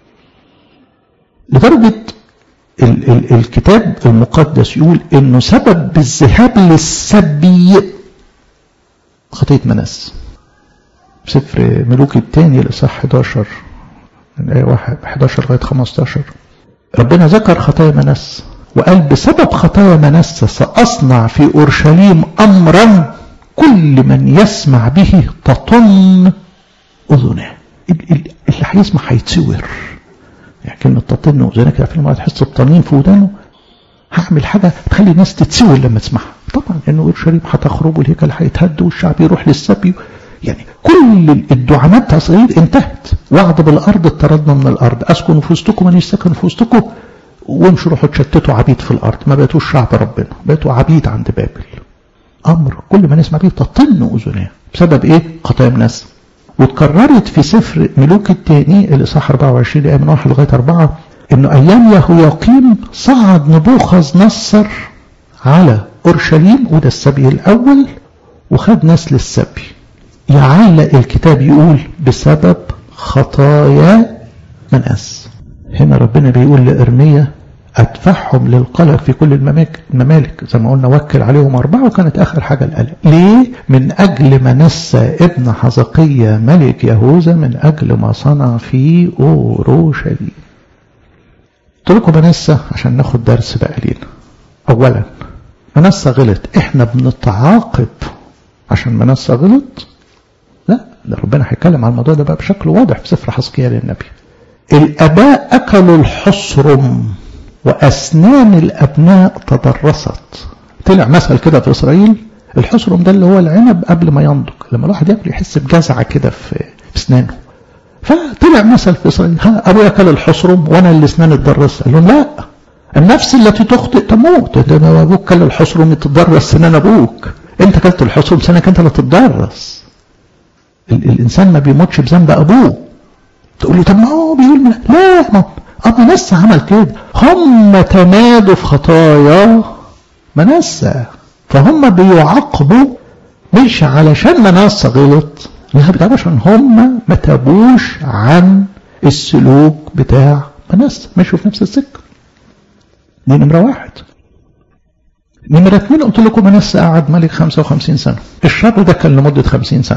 لدرجة ال ال الكتاب المقدس يقول انه سبب الذهاب للسبي خطية منس سفر ملوك الثاني لصح 11 من آية 1 11 لغاية 15 ربنا ذكر خطايا منس وقال بسبب خطايا منس سأصنع في أورشليم أمرا كل من يسمع به تطن أذنه اللي هيسمع هيتسور يعني كلمة تطن أذنه كده في المرة تحس بطنين في ودانه هعمل حاجة تخلي الناس تتسور لما تسمعها طبعا لأنه أورشليم هتخرب والهيكل هيتهد والشعب يروح للسبي يعني كل الدعامات بتاع اسرائيل انتهت وعد بالارض اطردنا من الارض اسكن في وسطكم من يسكن في وسطكم وامشوا روحوا تشتتوا عبيد في الارض ما بقيتوش شعب ربنا بقيتوا عبيد عند بابل امر كل ما نسمع بيه تطن اذنيه بسبب ايه خطايا الناس واتكررت في سفر ملوك الثاني الاصحاح 24 ايه من 1 لغايه 4 انه ايام يهوياقيم صعد نبوخذ نصر على اورشليم وده السبي الاول وخد ناس للسبي يعلق الكتاب يقول بسبب خطايا مناس هنا ربنا بيقول لإرميا أدفعهم للقلق في كل الممالك الممالك زي ما قلنا وكل عليهم أربعة وكانت آخر حاجة القلق ليه؟ من أجل منسى ابن حزقية ملك يهوذا من أجل ما صنع في أوروشليم قلت لكم منسى عشان ناخد درس بقى لينا أولا منسى غلط احنا بنتعاقب عشان منسى غلط لا ده ربنا هيتكلم عن الموضوع ده بقى بشكل واضح في سفر حزقيال للنبي الاباء اكلوا الحصرم واسنان الابناء تضرست طلع مثل كده في اسرائيل الحصرم ده اللي هو العنب قبل ما ينضج لما الواحد ياكل يحس بجزعه كده في اسنانه فطلع مثل في اسرائيل ها ابويا اكل الحصرم وانا اللي اسناني اتضرست قال لهم لا النفس التي تخطئ تموت ده ابوك كل الحصرم تتضرس سنان ابوك انت كلت الحصرم سنك انت اللي تتضرس الانسان ما بيموتش بذنب ابوه تقول لي طب ما هو بيقول لا ما ابو لسه عمل كده هم تمادوا في خطايا منسى فهم بيعاقبوا مش علشان منسى غلط لا بتاع عشان هم ما تابوش عن السلوك بتاع منسى مشوا في نفس السكه دي نمره واحد نمرة اتنين قلت لكم منسى قعد ملك 55 سنة الشر ده كان لمدة 50 سنة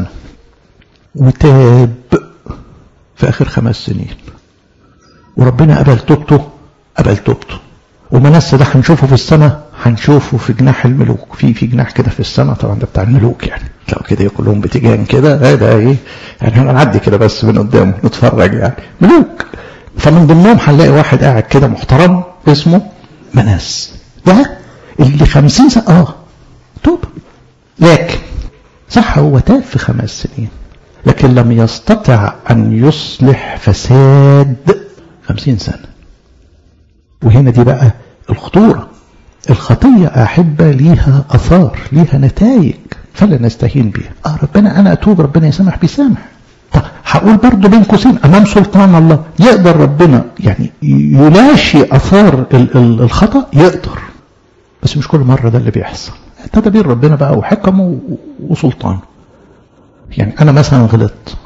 وتاب في آخر خمس سنين وربنا قبل توبته قبل توبته ومنسى ده هنشوفه في السماء هنشوفه في جناح الملوك في في جناح كده في السماء طبعا ده بتاع الملوك يعني لو كده كلهم بتجان كده ده ايه يعني هنعدي كده بس من قدامه نتفرج يعني ملوك فمن ضمنهم هنلاقي واحد قاعد كده محترم اسمه مناس ده اللي خمسين سنة اه توب لكن صح هو تاب في خمس سنين لكن لم يستطع أن يصلح فساد خمسين سنة وهنا دي بقى الخطورة الخطية أحبة ليها أثار ليها نتائج فلا نستهين بها آه ربنا أنا أتوب ربنا يسامح بيسامح طب هقول برضه بين قوسين أمام سلطان الله يقدر ربنا يعني يلاشي أثار الخطأ يقدر بس مش كل مرة ده اللي بيحصل تدابير ربنا بقى وحكمه وسلطانه يعني أنا مثلا غلطت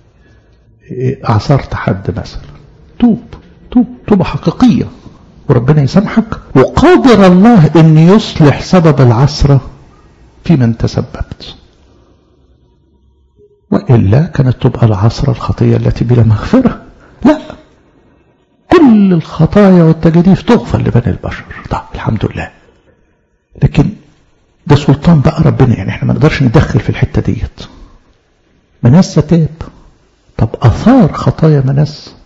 عصرت حد مثلا توب توب توبة حقيقية وربنا يسامحك وقادر الله أن يصلح سبب العصرة في من تسببت وإلا كانت تبقى العصرة الخطية التي بلا مغفرة لا كل الخطايا والتجديف تغفر لبني البشر طب الحمد لله لكن ده سلطان بقى ربنا يعني احنا ما نقدرش ندخل في الحتة ديت مناس تاب طب أثار خطايا مناس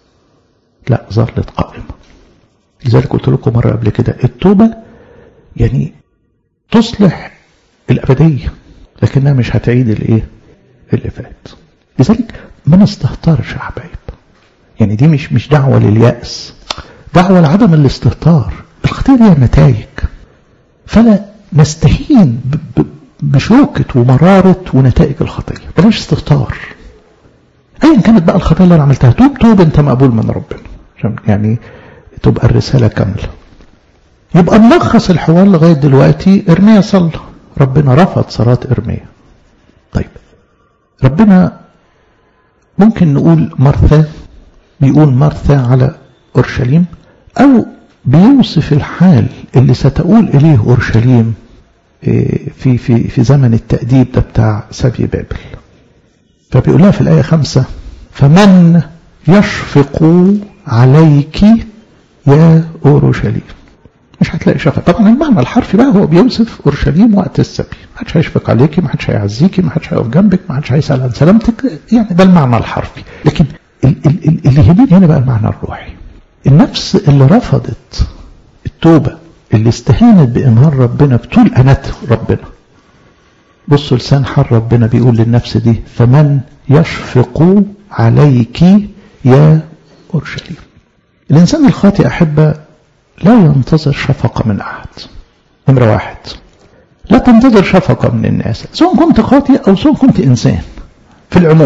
لا ظلت قائمة لذلك قلت لكم مرة قبل كده التوبة يعني تصلح الأبدية لكنها مش هتعيد الايه اللي فات لذلك ما نستهترش يا حبايب يعني دي مش مش دعوة لليأس دعوة لعدم الاستهتار الخطية ليها نتائج فلا نستهين بشوكة ومرارة ونتائج الخطية بلاش استهتار ايا كانت بقى الخطية اللي انا عملتها توب توب انت مقبول من ربنا عشان يعني تبقى الرسالة كاملة يبقى ملخص الحوار لغاية دلوقتي ارميا صلى ربنا رفض صلاة ارميا طيب ربنا ممكن نقول مرثا بيقول مرثا على أورشليم أو بيوصف الحال اللي ستقول إليه أورشليم في في في زمن التأديب ده بتاع سبي بابل فبيقول لها في الآية خمسة فمن يشفق عليك يا أورشليم مش هتلاقي شفقة طبعا المعنى الحرفي بقى هو بيوصف أورشليم وقت السبي ما حدش هيشفق عليكي ما حدش هيعزيكي ما حدش هيقف جنبك ما حدش هيسأل عن سلامتك يعني ده المعنى الحرفي لكن اللي يهمني هنا بقى المعنى الروحي النفس اللي رفضت التوبة اللي استهانت بإمهار ربنا بطول أنات ربنا بصوا لسان حال ربنا بيقول للنفس دي فمن يشفق عليك يا أورشليم الإنسان الخاطئ أحبة لا ينتظر شفقة من أحد نمرة واحد لا تنتظر شفقة من الناس سواء كنت خاطئ أو سواء كنت إنسان في العموم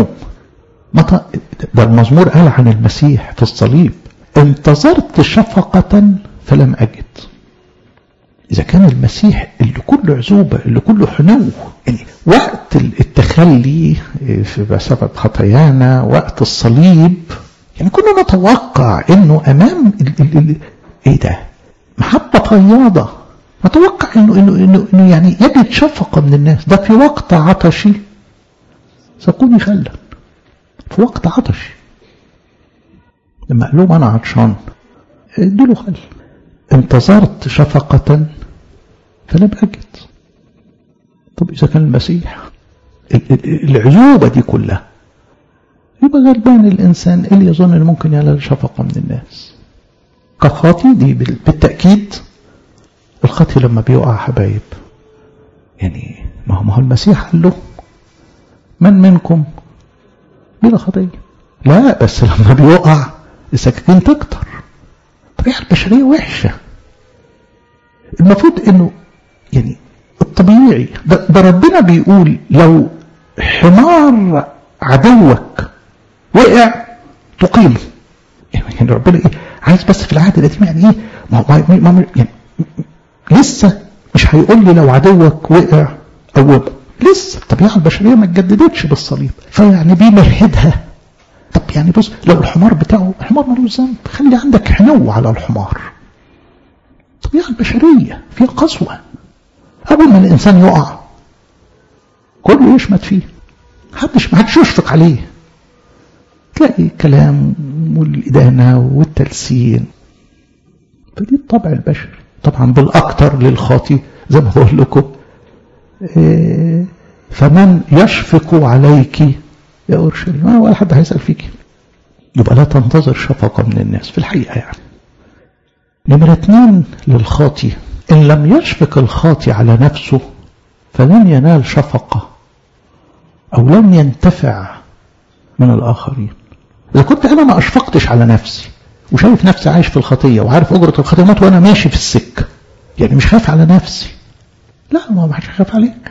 ده المزمور قال عن المسيح في الصليب انتظرت شفقة فلم أجد إذا كان المسيح اللي كله عزوبة اللي كله حنو يعني وقت التخلي بسبب خطايانا وقت الصليب يعني كنا نتوقع انه امام ال ال ال ايه ده محبة فياضة نتوقع انه انه انه, إنه يعني يجد شفقة من الناس ده في وقت عطشي سقوني خلا في وقت عطشي لما قال لهم انا عطشان ادوا له خل انتظرت شفقة فلم أجد طب إذا كان المسيح العزوبة دي كلها يبقى غلبان الإنسان اللي يظن أنه ممكن ينال شفقة من الناس كخاطي دي بالتأكيد الخاطي لما بيقع حبايب يعني ما هو ما هو المسيح قال له من منكم بلا خطية لا بس لما بيقع السكاكين تكتر الطبيعة البشرية وحشة المفروض انه يعني الطبيعي ده, ده ربنا بيقول لو حمار عدوك وقع تقيمه يعني ربنا ايه عايز بس في العهد القديم يعني ايه ما ما ما يعني لسه مش هيقول لي لو عدوك وقع قومه لسه الطبيعه البشريه ما اتجددتش بالصليب فيعني بيمهدها طب يعني بص لو الحمار بتاعه الحمار ملوش ذنب خلي عندك حنو على الحمار الطبيعه البشريه فيها قسوه اول ما الانسان يقع كله يشمت فيه محدش محدش يشفق عليه تلاقي كلام والإدانة والتلسين فدي الطبع البشري طبعا بالاكثر للخاطي زي ما بقول لكم إيه فمن يشفق عليك يا اورشليم ولا حد هيسال فيك يبقى لا تنتظر شفقه من الناس في الحقيقه يعني نمرة اتنين للخاطي إن لم يشفق الخاطي على نفسه فلن ينال شفقة أو لن ينتفع من الآخرين إذا كنت أنا ما أشفقتش على نفسي وشايف نفسي عايش في الخطية وعارف أجرة الخطية موت وأنا ماشي في السكة يعني مش خايف على نفسي لا ما حدش خايف عليك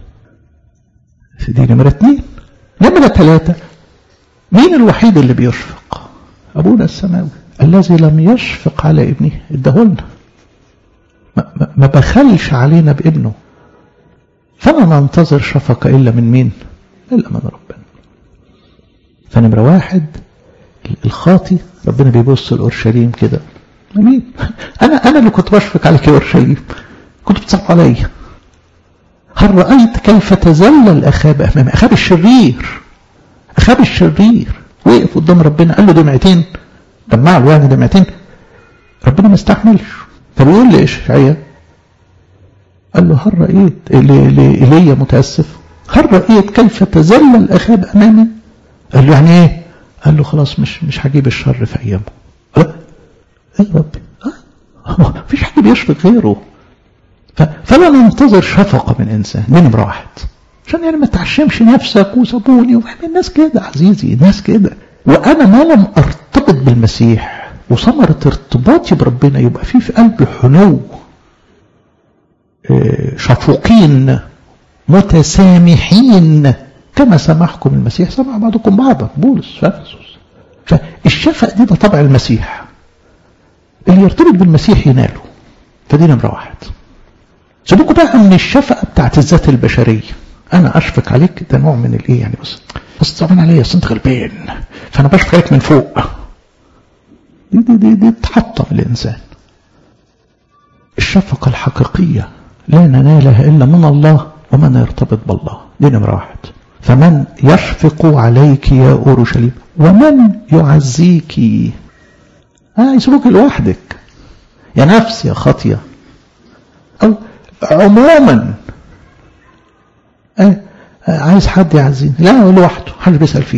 دي نمرة اتنين نمرة ثلاثة مين الوحيد اللي بيشفق أبونا السماوي الذي لم يشفق على ابنه ادهولنا ما, ما, ما بخلش علينا بابنه فلا ننتظر شفقة إلا من مين إلا من ربنا فنمرة واحد الخاطي ربنا بيبص لأورشليم كده مين أنا أنا اللي كنت بشفق عليك يا أورشليم كنت بتصعب عليا هل رأيت كيف تذلل أخاب أمام أخاب الشرير أخاب الشرير وقف قدام ربنا قال له دمعتين دمع له يعني دمعتين ربنا ما استحملش فبيقول لي اشعيا قال له هل رأيت إيليا متأسف هل رأيت كيف تذلل أخاب أمامي قال له يعني ايه قال له خلاص مش مش هجيب الشر في أيامه أه؟ ايه يا ربي أه؟ مفيش حد بيشفق غيره فلا ننتظر شفقة من إنسان من نمرة واحد عشان يعني ما تعشمش نفسك وسابوني وفاهم الناس كده عزيزي الناس كده وأنا ما لم أرتبط بالمسيح وثمرة ارتباطي بربنا يبقى في في قلبي حنو شفوقين متسامحين كما سامحكم المسيح سمع بعضكم بعضا بولس فافسوس فالشفق دي ده طبع المسيح اللي يرتبط بالمسيح يناله فدي نمرة واحد سيبوكوا بقى من الشفقة بتاعت الذات البشرية أنا أشفق عليك ده نوع من الإيه يعني بس بس طبعا عليا أصل أنت غلبان فأنا بشفق عليك من فوق دي دي دي, دي تحطم الإنسان الشفقة الحقيقية لا ننالها إلا من الله ومن يرتبط بالله دي نمرة واحد فمن يشفق عليك يا أورشليم ومن يعزيك آه يسيبوك لوحدك يا نفس يا خطية أو عموما آه عايز حد يعزيني لا لوحده حد بيسأل فيه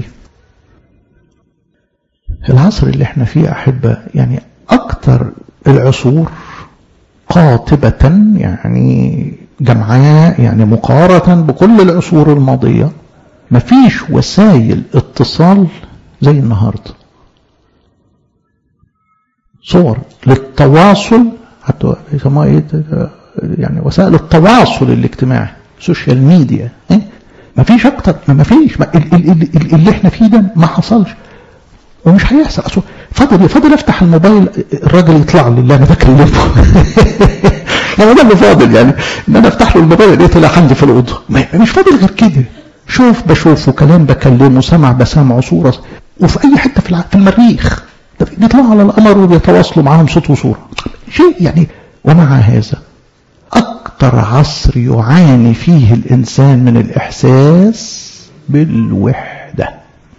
العصر اللي احنا فيه أحبة يعني أكتر العصور قاطبة يعني جمعاء يعني مقارنة بكل العصور الماضية مفيش وسائل اتصال زي النهاردة صور للتواصل حتى يسموها ايه يعني وسائل التواصل الاجتماعي سوشيال ميديا إيه؟ مفيش اكتر ما فيش اللي احنا فيه ده ما حصلش ومش هيحصل اصل فاضل فاضل افتح الموبايل الراجل يطلع لي اللي انا بكلمه يعني ده اللي فاضل يعني ان انا افتح له الموبايل ايه طلع عندي في الاوضه مش فاضل غير كده شوف بشوفه كلام بكلمه سمع بسامعه صوره وفي اي حته في في المريخ بيطلعوا على القمر وبيتواصلوا معاهم صوت وصوره شيء يعني ومع هذا اكتر عصر يعاني فيه الانسان من الاحساس بالوحده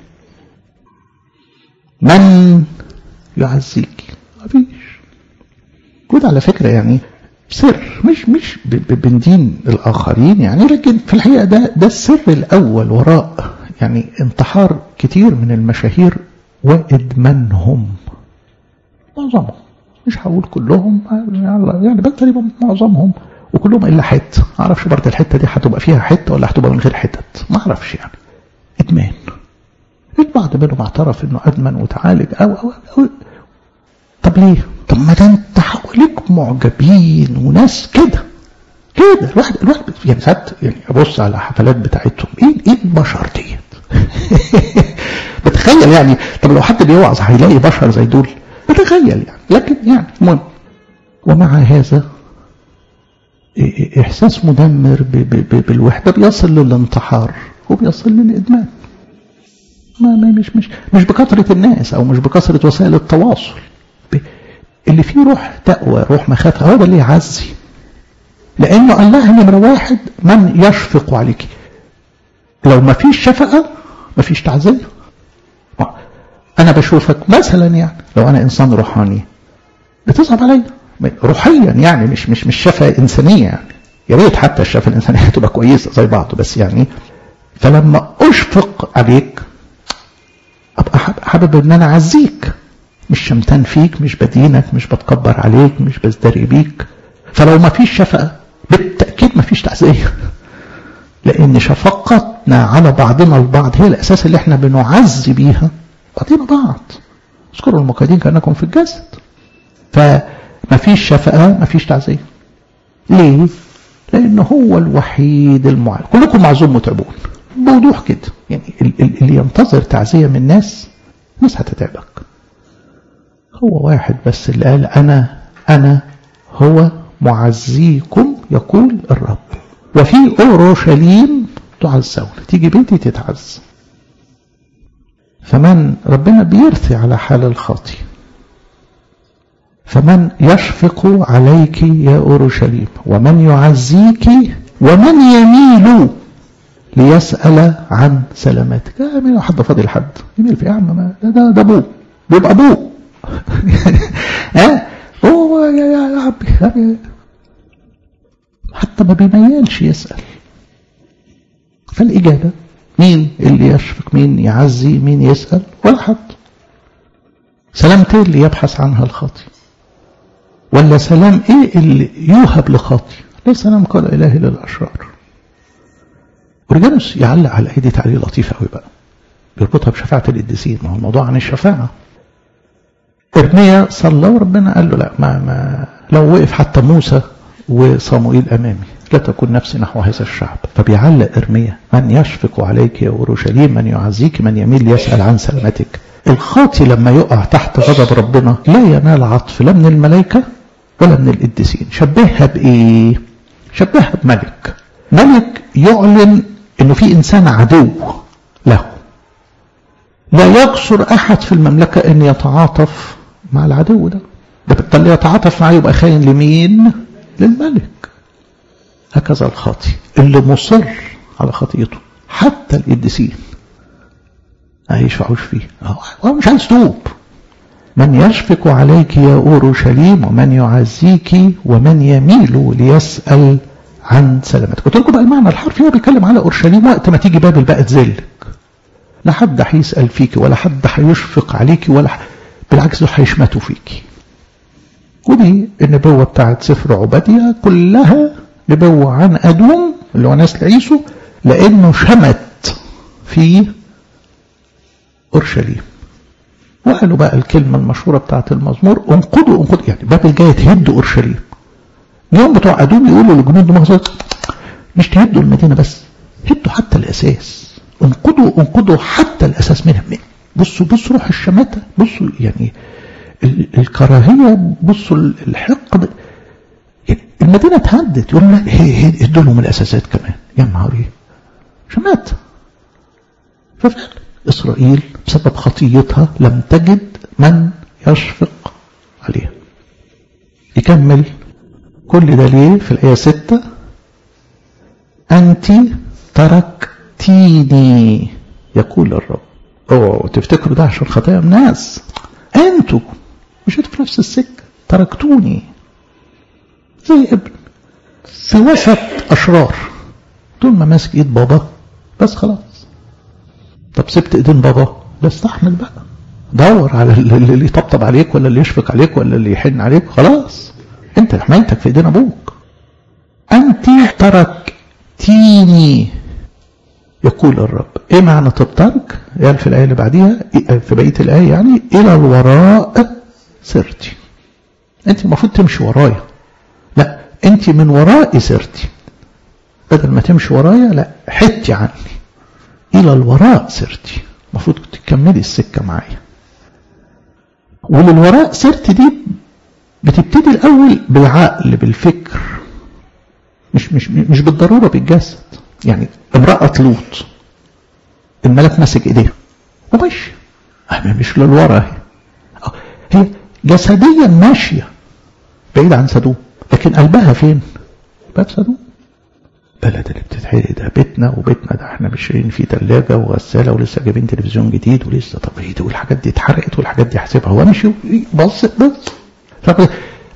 من يعزيك مفيش وده على فكرة يعني سر مش مش بندين الآخرين يعني لكن في الحقيقة ده ده السر الأول وراء يعني انتحار كتير من المشاهير وإدمانهم معظمهم مش هقول كلهم يعني بقدر يبقى معظمهم وكلهم إلا حتة ما أعرفش برضه الحتة دي هتبقى فيها حتة ولا هتبقى من غير حتت ما أعرفش يعني إدمان البعض منهم اعترف انه ادمن وتعالج أو, أو, أو طب ليه طب ما ده انت حواليك معجبين وناس كده كده الواحد الواحد يعني ساعات يعني ابص على الحفلات بتاعتهم ايه ايه البشر ديت بتخيل يعني طب لو حد بيوعظ هيلاقي بشر زي دول بتخيل يعني لكن يعني المهم ومع هذا احساس مدمر بالوحده بيصل للانتحار وبيصل للادمان ما ما مش مش مش بكثرة الناس أو مش بكثرة وسائل التواصل اللي فيه روح تقوى روح مخافة هو ده اللي يعزي لأنه قال لها نمرة واحد من يشفق عليك لو ما فيش شفقة ما فيش تعزية أنا بشوفك مثلا يعني لو أنا إنسان روحاني بتصعب عليا روحيا يعني مش مش مش شفاء انسانيه يعني يا ريت حتى الشفاء الانسانيه تبقى كويسه زي بعض بس يعني فلما اشفق عليك ابقى حابب ان انا اعزيك مش شمتان فيك مش بدينك مش بتكبر عليك مش بزدري بيك فلو ما فيش شفقه بالتاكيد ما فيش تعزيه لان شفقتنا على بعضنا البعض هي الاساس اللي احنا بنعزي بيها بعضنا بعض اذكروا المقيدين كانكم في الجسد فما فيش شفقه ما فيش تعزيه ليه لانه هو الوحيد المعلم كلكم معزوم متعبون بوضوح كده يعني اللي ينتظر تعزيه من الناس الناس هتتعبك هو واحد بس اللي قال انا انا هو معزيكم يقول الرب وفي اورشليم تعزون تيجي بيتي تتعز فمن ربنا بيرثي على حال الخاطي فمن يشفق عليك يا اورشليم ومن يعزيك ومن يميل ليسأل عن سلامتك آه مين حد فاضي لحد يميل في يا عم ما ده ده, ده ابوه بيبقى ابوه ها هو يا يا عبي حتى ما بيميلش يسأل فالإجابة مين اللي يشفق مين يعزي مين يسأل ولا حد سلامته اللي يبحث عنها الخاطي ولا سلام ايه اللي يوهب لخاطي ليس سلام قال إلهي للأشرار ورجانوس يعلق على الآية دي تعليق لطيف قوي بقى بيربطها بشفاعة القديسين ما هو الموضوع عن الشفاعة إرميا صلى وربنا قال له لا ما, ما لو وقف حتى موسى وصموئيل أمامي لا تكون نفسي نحو هذا الشعب فبيعلق إرميا من يشفق عليك يا أورشليم من يعزيك من يميل يسأل عن سلامتك الخاطي لما يقع تحت غضب ربنا لا ينال عطف لا من الملائكة ولا من القديسين شبهها بإيه شبهها بملك ملك يعلن انه في انسان عدو له لا يقصر احد في المملكة ان يتعاطف مع العدو ده ده بالتالي يتعاطف معاه يبقى خاين لمين للملك هكذا الخاطي اللي مصر على خطيته حتى القديسين ما يشفعوش فيه هو مش عايز توب من يشفق عليك يا أورشليم ومن يعزيك ومن يميل ليسأل عن سلامتك قلت لكم بقى المعنى الحرفي هو بيتكلم على أورشليم وقت ما تيجي بابل بقى تذلك لا حد هيسأل فيك ولا حد هيشفق عليك ولا ح... بالعكس دول هيشمتوا فيك ودي النبوة بتاعت سفر عبادية كلها نبوة عن أدوم اللي هو نسل عيسو لأنه شمت في أورشليم وقالوا بقى الكلمة المشهورة بتاعت المزمور انقضوا انقضوا يعني بابل جاية تهد أورشليم اليوم بتوع أدوم يقولوا لجنود مصر مش تهدوا المدينة بس هدوا حتى الأساس انقضوا انقضوا حتى الأساس منها بصوا بصوا روح الشماتة بصوا يعني الكراهية بصوا الحقد المدينة اتهدت يقول لا هدوا لهم الأساسات كمان يا نهار ايه شماتة ففعلا إسرائيل بسبب خطيتها لم تجد من يشفق عليها يكمل كل ده ليه في الآية ستة أنت تركتيني يقول الرب اوعوا تفتكروا ده عشان خطايا الناس انتوا مشيت في نفس السكة تركتوني زي ابن في وسط أشرار طول ما ماسك ايد بابا بس خلاص طب سبت ايدين بابا ده استحمل بقى دور على اللي يطبطب عليك ولا اللي يشفق عليك ولا اللي يحن عليك خلاص انت حمايتك في ايدين ابوك انت تركتيني يقول الرب ايه معنى تبترك قال في الايه اللي بعديها في بقيه الايه يعني الى الوراء سرتي انت المفروض تمشي ورايا لا انت من ورائي سرتي بدل ما تمشي ورايا لا حتي عني الى الوراء سرتي المفروض تكملي السكه معايا وللوراء سرتي دي بتبتدي الاول بالعقل بالفكر مش مش مش بالضروره بالجسد يعني امراه لوط الملك ماسك ايديها وماشي مش للورا هي جسديا ماشيه بعيد عن سدوم لكن قلبها فين؟ باب سدوم بلد اللي بتتحرق ده بيتنا وبيتنا ده احنا مشيين فيه ثلاجه وغساله ولسه جايبين تلفزيون جديد ولسه طب ايه ده والحاجات دي اتحرقت والحاجات دي حاسبها هو مشي بص بص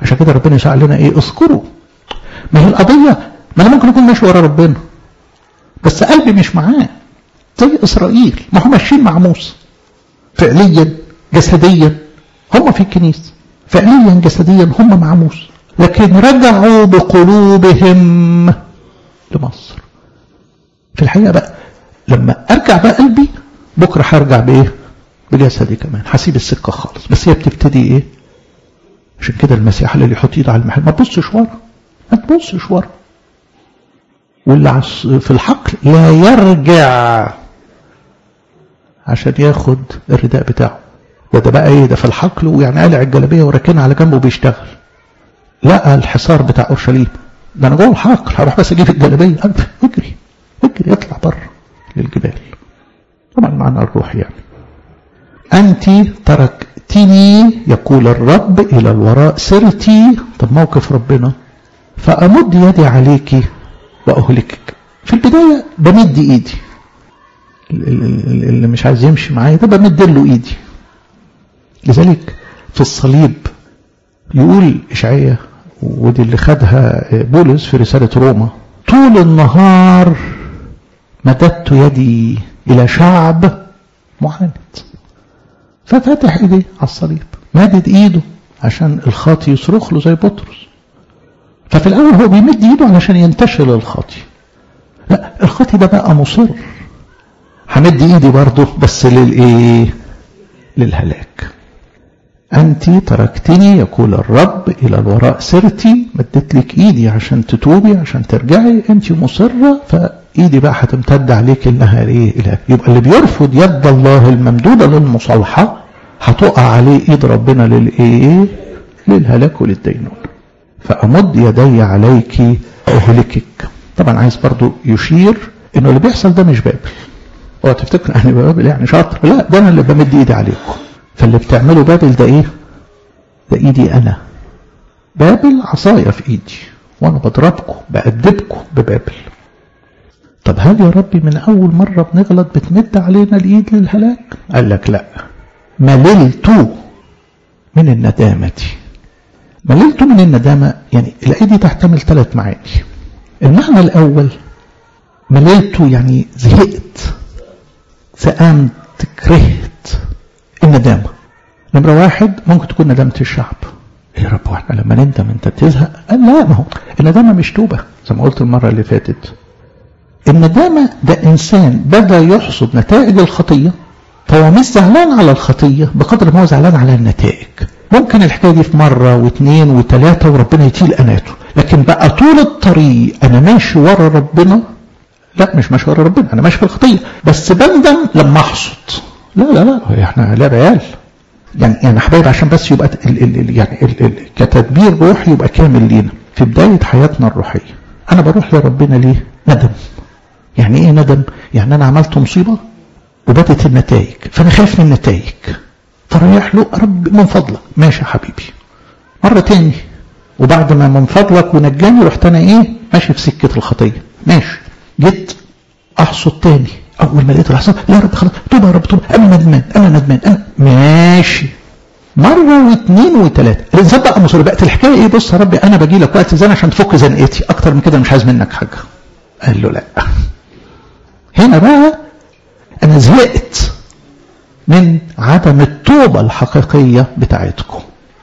عشان كده ربنا يسأل لنا ايه اذكروا ما هي القضية ما انا ممكن اكون ماشي ورا ربنا بس قلبي مش معاه زي اسرائيل ما هم ماشيين مع موسى فعليا جسديا هم في الكنيسة فعليا جسديا هم مع موسى لكن رجعوا بقلوبهم لمصر في الحقيقة بقى لما ارجع بقى قلبي بكرة هرجع بايه بجسدي كمان هسيب السكة خالص بس هي بتبتدي ايه عشان كده المسيح اللي يحط ايده على المحل ما تبصش ورا ما تبصش ورا واللي في الحقل لا يرجع عشان ياخد الرداء بتاعه ده ده بقى ايه ده في الحقل ويعني قالع الجلابيه وراكنها على جنبه وبيشتغل لقى الحصار بتاع اورشليم ده انا جوه الحقل هروح بس اجيب الجلابيه اجري اجري اطلع بره للجبال طبعا معنى الروح يعني أنت تركتني يقول الرب إلى الوراء سرتي طب موقف ربنا فأمد يدي عليك وأهلكك في البداية بمد إيدي اللي مش عايز يمشي معايا ده بمد له إيدي لذلك في الصليب يقول إشعية ودي اللي خدها بولس في رسالة روما طول النهار مددت يدي إلى شعب معاند ففتح ايديه على الصليب مدد ايده عشان الخاطي يصرخ له زي بطرس ففي الاول هو بيمد ايده علشان ينتشل الخاطي لا الخاطي ده بقى مصر همد ايدي برضه بس للايه للهلاك أنت تركتني يقول الرب إلى الوراء سرتي مدت لك إيدي عشان تتوبي عشان ترجعي أنت مصرة فإيدي بقى هتمتد عليك إنها إيه إله يبقى اللي بيرفض يد الله الممدودة للمصالحة هتقع عليه إيد ربنا للإيه للهلاك وللدينون فأمد يدي عليك أهلكك طبعا عايز برضو يشير إنه اللي بيحصل ده مش بابل اوعى تفتكر يعني بابل يعني شاطر لا ده أنا اللي بمد إيدي عليكم فاللي بتعمله بابل ده ايه ده ايدي انا بابل عصاية في ايدي وانا بضربكم بأدبكم ببابل طب هل يا ربي من اول مرة بنغلط بتمد علينا الايد للهلاك قال لك لا مللت من الندامة مللت من الندامة يعني الآية دي تحتمل ثلاث معاني المعنى الأول مللت يعني زهقت سأمت كرهت الندامة نمرة واحد ممكن تكون ندامة الشعب يا رب واحنا لما نندم انت تزهق قال لا ما هو الندامة مش توبة زي ما قلت المرة اللي فاتت الندامة ده إنسان بدأ يحصد نتائج الخطية فهو مش زعلان على الخطية بقدر ما هو زعلان على النتائج ممكن الحكاية دي في مرة واثنين وثلاثة وربنا يطيل أناته لكن بقى طول الطريق أنا ماشي ورا ربنا لا مش ماشي ورا ربنا أنا ماشي في الخطية بس بندم لما أحصد لا لا لا احنا لا عيال يعني يعني حبايب عشان بس يبقى ال ال ال يعني ال ال كتدبير روحي يبقى كامل لينا في بداية حياتنا الروحية أنا بروح لربنا ليه؟ ندم يعني إيه ندم؟ يعني أنا عملت مصيبة وبدت النتائج فأنا خايف من النتائج فريح له رب من فضلك ماشي يا حبيبي مرة تاني وبعد ما من فضلك ونجاني رحت أنا إيه؟ ماشي في سكة الخطية ماشي جيت أحصد تاني اول ما لقيت الحصان لا يا رب خلاص توبه يا رب توبه انا ندمان انا ندمان انا ماشي مره واثنين وثلاثه الانسان بقى مصر بقت الحكايه ايه بص يا رب انا باجي لك وقت زين عشان تفك زنقتي اكتر من كده مش عايز منك حاجه قال له لا هنا بقى انا زهقت من عدم التوبه الحقيقيه بتاعتكم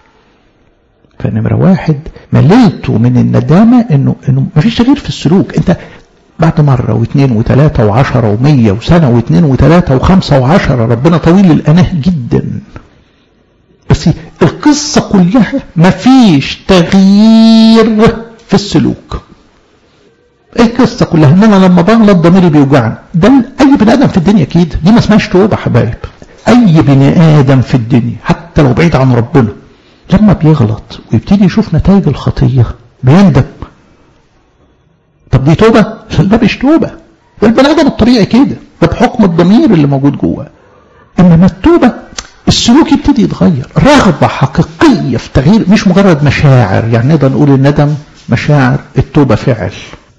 فنمرة واحد مليته من الندامة انه انه مفيش تغيير في السلوك انت بعد مرة واثنين وثلاثة وعشرة ومية وسنة واثنين وثلاثة وخمسة وعشرة ربنا طويل الأناه جدا بس القصة كلها مفيش تغيير في السلوك القصة كلها ان انا لما بغلط ضميري بيوجعني ده اي بني ادم في الدنيا كده دي ما اسمهاش توبة حبايب اي بني ادم في الدنيا حتى لو بعيد عن ربنا لما بيغلط ويبتدي يشوف نتائج الخطية بيندم طب دي توبة؟ ده مش توبة ده البني آدم الطبيعي كده ده بحكم الضمير اللي موجود جواه إنما التوبة السلوك يبتدي يتغير رغبة حقيقية في تغيير مش مجرد مشاعر يعني نقدر نقول الندم مشاعر التوبة فعل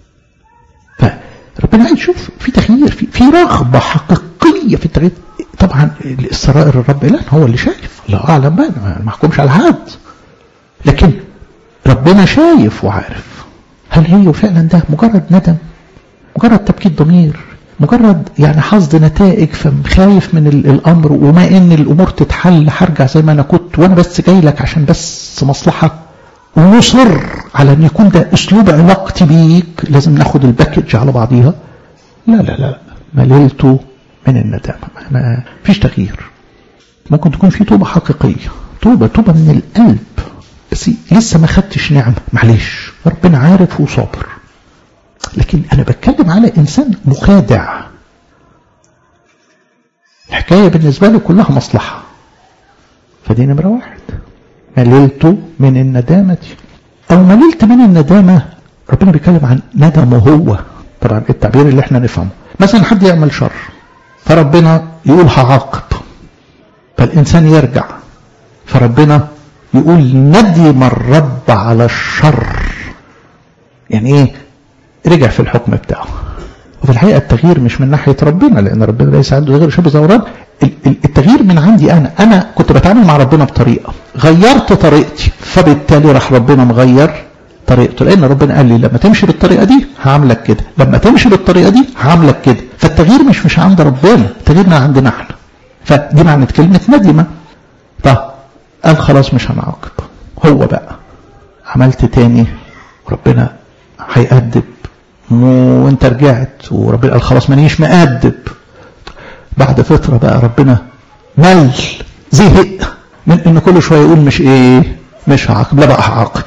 فربنا عايز يشوف في تغيير في, في رغبة حقيقية في التغيير طبعا السرائر الرب لا هو اللي شايف الله أعلم بقى ما احكمش على حد لكن ربنا شايف وعارف هل هي فعلا ده مجرد ندم مجرد تبكيت ضمير مجرد يعني حصد نتائج فخايف من الامر وما ان الامور تتحل هرجع زي ما انا كنت وانا بس جاي لك عشان بس مصلحه ومصر على ان يكون ده اسلوب علاقتي بيك لازم ناخد الباكج على بعضيها لا لا لا مللت من الندامه ما فيش تغيير ممكن تكون في توبه حقيقيه توبه توبه من القلب بس لسه ما خدتش نعمه معلش ربنا عارف وصابر لكن أنا بتكلم على إنسان مخادع الحكاية بالنسبة له كلها مصلحة فدي نمرة واحد مللت من الندامة أو مللت من الندامة ربنا بيتكلم عن ندمه هو طبعا التعبير اللي احنا نفهمه مثلا حد يعمل شر فربنا يقول هعاقب فالإنسان يرجع فربنا يقول ندم الرب على الشر يعني ايه رجع في الحكم بتاعه وفي الحقيقة التغيير مش من ناحية ربنا لأن ربنا ليس عنده غير شبه زوران التغيير من عندي أنا أنا كنت بتعامل مع ربنا بطريقة غيرت طريقتي فبالتالي راح ربنا مغير طريقته لأن ربنا قال لي لما تمشي بالطريقة دي هعاملك كده لما تمشي بالطريقة دي هعاملك كده فالتغيير مش مش عند ربنا التغيير من عندنا احنا فدي معنى كلمة ندمة طب قال خلاص مش هنعاقب هو بقى عملت تاني وربنا هيأدب وانت رجعت وربنا قال خلاص مانيش مأدب بعد فترة بقى ربنا مل زهق من ان كل شوية يقول مش ايه مش هعاقب لا بقى هعاقب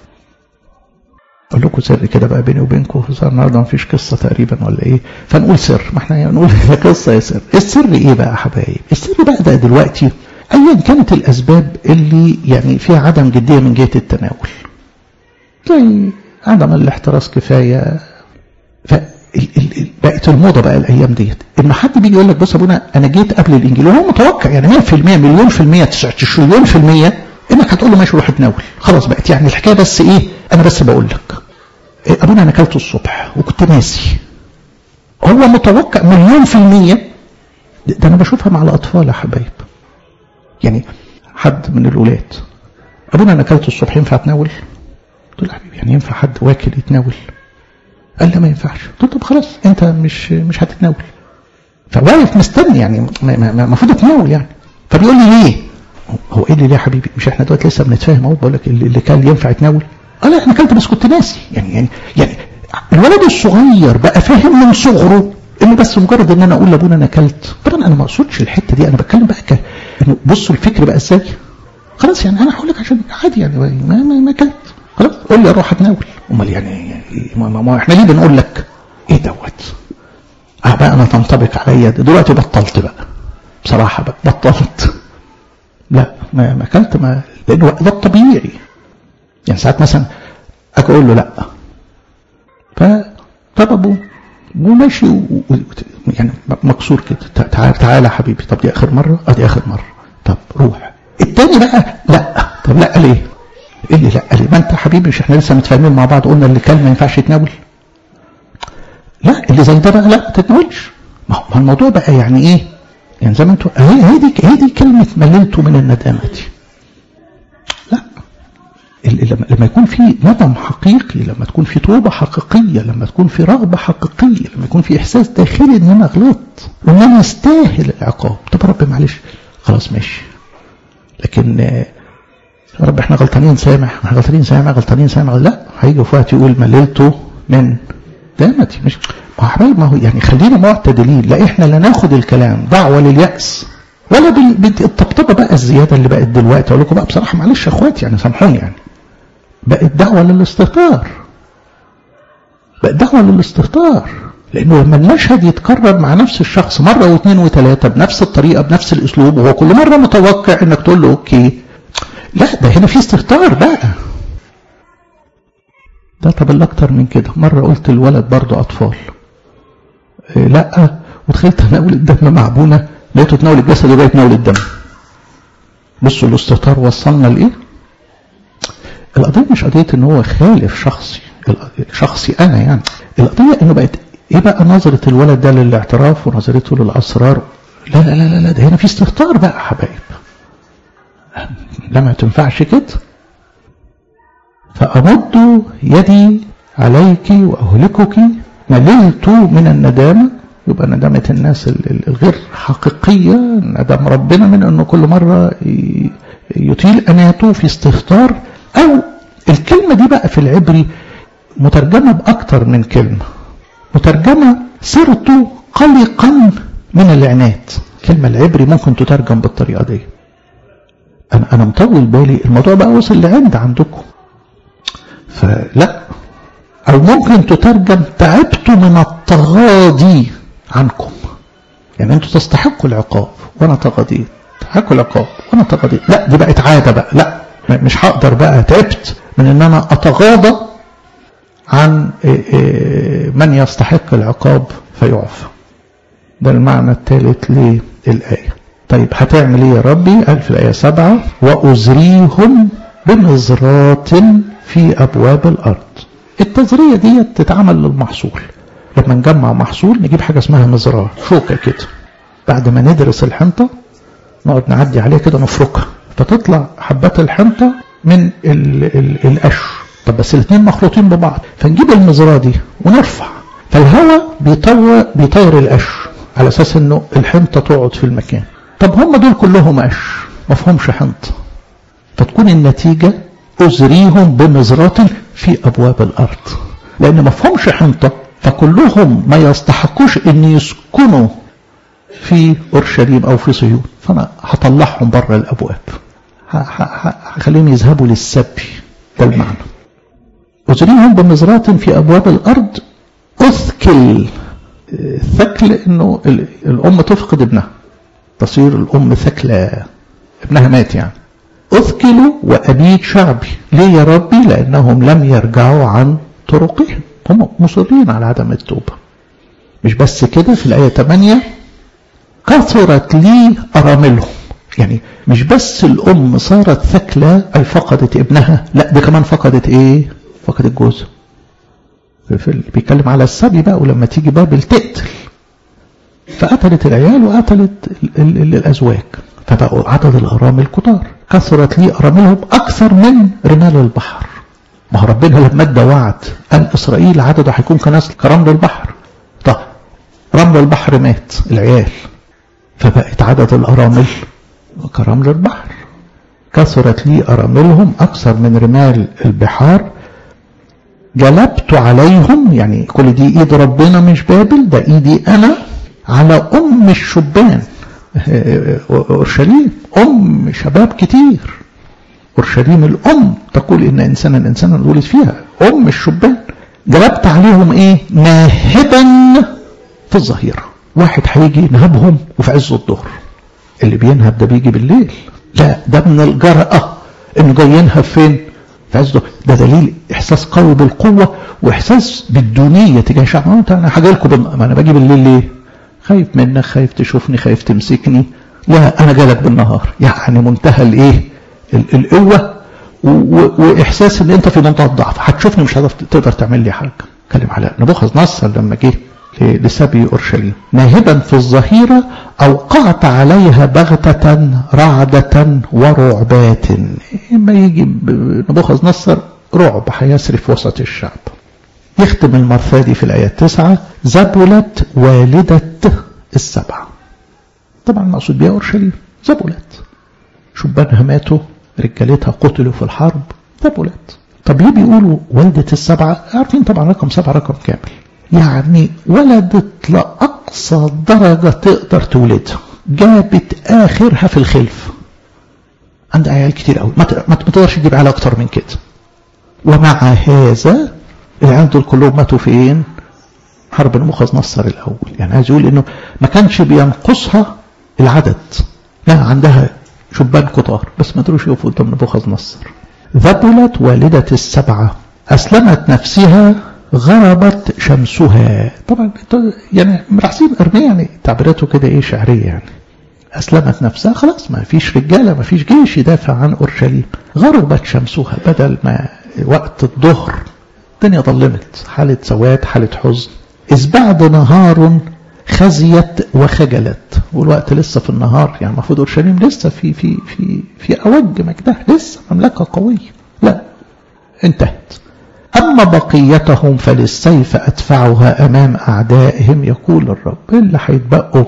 اقول لكم سر كده بقى بيني وبينكم صار النهارده مفيش قصه تقريبا ولا ايه فنقول سر ما احنا نقول يا قصه يا سر السر ايه بقى يا حبايب السر بقى ده دلوقتي ايا كانت الاسباب اللي يعني فيها عدم جديه من جهه التناول زي عدم الاحتراس كفايه ف بقت الموضه بقى الايام ديت ان حد بيجي يقول لك بص يا ابونا انا جيت قبل الانجيل وهو متوقع يعني 100% مليون في المية 9 تريليون في المية انك هتقول له ماشي روح اتناول خلاص بقت يعني الحكايه بس ايه انا بس بقول لك إيه ابونا انا اكلته الصبح وكنت ناسي هو متوقع مليون في المية ده انا بشوفها مع الاطفال يا حبايب يعني حد من الولاد ابونا انا اكلته الصبح ينفع اتناول قلت له حبيبي يعني ينفع حد واكل يتناول قال لي ما ينفعش قلت له طب خلاص انت مش مش هتتناول فواقف مستني يعني المفروض اتناول يعني فبيقول لي ليه هو ايه اللي ليه يا حبيبي مش احنا دلوقتي لسه بنتفاهم اهو بقول لك اللي كان ينفع يتناول قال لا انا اكلت بس كنت ناسي يعني يعني يعني الولد الصغير بقى فاهم من صغره انه بس مجرد ان انا اقول لابونا انا اكلت طبعا انا ما اقصدش الحته دي انا بتكلم بقى ك... انه بصوا الفكر بقى ازاي خلاص يعني انا هقول لك عشان عادي يعني ما ما, ما اكلت خلاص قول لي اروح اتناول امال يعني, يعني ما, ما, ما احنا ليه بنقول لك ايه دوت اه بقى انا تنطبق عليا دلوقتي بطلت بقى بصراحه بقى بطلت لا ما ما اكلت ما لانه ده الطبيعي يعني ساعات مثلا اجي اقول له لا فطلبوا وماشي و... و... يعني مكسور كده تعال تعال يا حبيبي طب دي اخر مره ادي اخر مره طب روح التاني بقى لا طب لا ليه ايه اللي لا ليه ما انت حبيبي مش احنا لسه متفاهمين مع بعض قلنا اللي كان ما ينفعش يتناول لا اللي زي ده بقى لا ما تتناولش ما هو الموضوع بقى يعني ايه يعني زي ما انتوا هي هي دي هي دي كلمه مللت من الندامه دي لا لما يكون في ندم حقيقي لما تكون في توبة حقيقية لما تكون في رغبة حقيقية لما يكون في إحساس داخلي إن أنا غلطت وإن أنا أستاهل العقاب طب يا رب معلش خلاص ماشي لكن يا رب احنا غلطانين سامح احنا غلطانين سامح غلطانين سامح لا هيجي في وقت يقول مللته من دامتي مش ما هو حبايب ما هو يعني خلينا معتدلين لا احنا لا ناخد الكلام دعوة لليأس ولا بالطبطبة بقى الزيادة اللي بقت دلوقتي اقول لكم بقى بصراحة معلش يا اخواتي يعني سامحوني يعني بقت دعوة للاستهتار بقت دعوة للاستهتار لأنه لما المشهد يتكرر مع نفس الشخص مرة واثنين وثلاثة بنفس الطريقة بنفس الأسلوب وهو كل مرة متوقع إنك تقول له أوكي لا ده هنا في استهتار بقى ده طب الأكتر من كده مرة قلت الولد برضه أطفال إيه لا ودخلت أناول الدم مع أبونا لقيته تناول الجسد وبقى يتناول الدم بصوا الاستهتار وصلنا لإيه؟ القضية مش قضية ان هو خالف شخصي شخصي انا يعني القضية انه بقت ايه بقى نظرة الولد ده للاعتراف ونظرته للاسرار لا لا لا لا ده هنا في استهتار بقى حبايب لا ما تنفعش كده فأمد يدي عليك وأهلكك مللت من الندامة يبقى ندامة الناس الغير حقيقية ندم ربنا من أنه كل مرة يطيل أناته في استهتار أو الكلمة دي بقى في العبري مترجمة بأكتر من كلمة مترجمة صرت قلقا من العناد كلمة العبري ممكن تترجم بالطريقة دي أنا أنا مطول بالي الموضوع بقى وصل لعند عندكم فلا أو ممكن تترجم تعبت من التغاضي عنكم يعني أنتوا تستحقوا العقاب وأنا تغاضيت تستحقوا العقاب وأنا تغاضيت لا دي بقت عادة بقى لا مش هقدر بقى تعبت من أن أنا أتغاضى عن من يستحق العقاب فيعفى ده المعنى الثالث للآية طيب هتعمل ايه يا ربي قال في الآية سبعة وأزريهم بنظرات في أبواب الأرض التزرية دي تتعمل للمحصول لما نجمع محصول نجيب حاجة اسمها مزرعة شوكة كده بعد ما ندرس الحنطة نقعد نعدي عليها كده نفركها فتطلع حبات الحنطة من ال ال القش طب بس الاثنين مخلوطين ببعض فنجيب المزرعة دي ونرفع فالهواء بيطور بيطير القش على اساس انه الحنطة تقعد في المكان طب هم دول كلهم قش ما فهمش حنطة فتكون النتيجة أزريهم بمزرات في أبواب الأرض لأن ما فهمش حنطة فكلهم ما يستحقوش أن يسكنوا في أورشليم أو في صهيون فأنا هطلعهم بره الأبواب هخليهم يذهبوا للسبي ده المعنى أزريهم بمزرات في أبواب الأرض أثكل ثكل إنه الأم تفقد ابنها تصير الأم ثكلى ابنها مات يعني أثكل وأبيد شعبي ليه يا ربي لأنهم لم يرجعوا عن طرقهم هم مصرين على عدم التوبة مش بس كده في الآية 8 كثرت لي أراملهم يعني مش بس الأم صارت ثكلى أي فقدت ابنها لا دي كمان فقدت إيه فقدت جوزها بيتكلم على السبي بقى ولما تيجي بابل تقتل فقتلت العيال وقتلت ال ال الأزواج فبقوا عدد الأرامل كتار كثرت لي أراملهم أكثر من رمال البحر ما هو ربنا لما ادى وعد قال إسرائيل عدده هيكون كناس كرمل البحر طب رمل البحر مات العيال فبقت عدد الأرامل كرمل البحر كثرت لي أراملهم أكثر من رمال البحار جلبت عليهم يعني كل دي ايد ربنا مش بابل ده ايدي انا على ام الشبان اورشليم ام شباب كتير اورشليم الام تقول ان انسانا انسانا ولد فيها ام الشبان جلبت عليهم ايه ناهبا في الظهيره واحد هيجي ينهبهم وفي عز الظهر اللي بينهب ده بيجي بالليل لا ده من الجرأة انه جاي ينهب فين في عز الظهر ده دليل احساس قوي بالقوه واحساس بالدونيه تجاه شعب انا هاجي لكم ما انا باجي بالليل ليه خايف منك خايف تشوفني خايف تمسكني لا انا جالك بالنهار يعني منتهى الايه القوه واحساس ان انت في منتهى الضعف هتشوفني مش هتقدر تعمل لي حاجه اتكلم على نبوخذ نصر لما جه لسبي اورشليم ناهبا في الظهيره اوقعت عليها بغته رعده ورعبات اما يجي نبوخذ نصر رعب هيسري في وسط الشعب يختم المرثادي في الآية التسعة زبلت والدة السبع طبعا المقصود بها أورشليم زبلت شبانها ماتوا رجالتها قتلوا في الحرب زبلت طب ليه بيقولوا والدة السبعة عارفين طبعا رقم سبعة رقم كامل يعني ولدت لأقصى درجة تقدر تولدها جابت آخرها في الخلف عندها عيال كتير قوي ما تقدرش تجيب عيال أكتر من كده ومع هذا العيال دول كلهم ماتوا فين؟ حرب نبوخذ نصر الأول يعني عايز يقول إنه ما كانش بينقصها العدد لا عندها شبان كتار بس ما قدروش يقفوا قدام نبوخذ نصر ذبلت والدة السبعة أسلمت نفسها غربت شمسها طبعا يعني ملاحظين ارميا يعني تعبيراته كده ايه شعريه يعني اسلمت نفسها خلاص ما فيش رجاله ما فيش جيش يدافع عن اورشليم غربت شمسها بدل ما وقت الظهر الدنيا ظلمت حالة سواد حالة حزن إذ بعد نهار خزيت وخجلت والوقت لسه في النهار يعني المفروض اورشليم لسه في في في في اوج مجدها لسه مملكه قويه لا انتهت أما بقيتهم فللسيف أدفعها أمام أعدائهم يقول الرب اللي هيتبقوا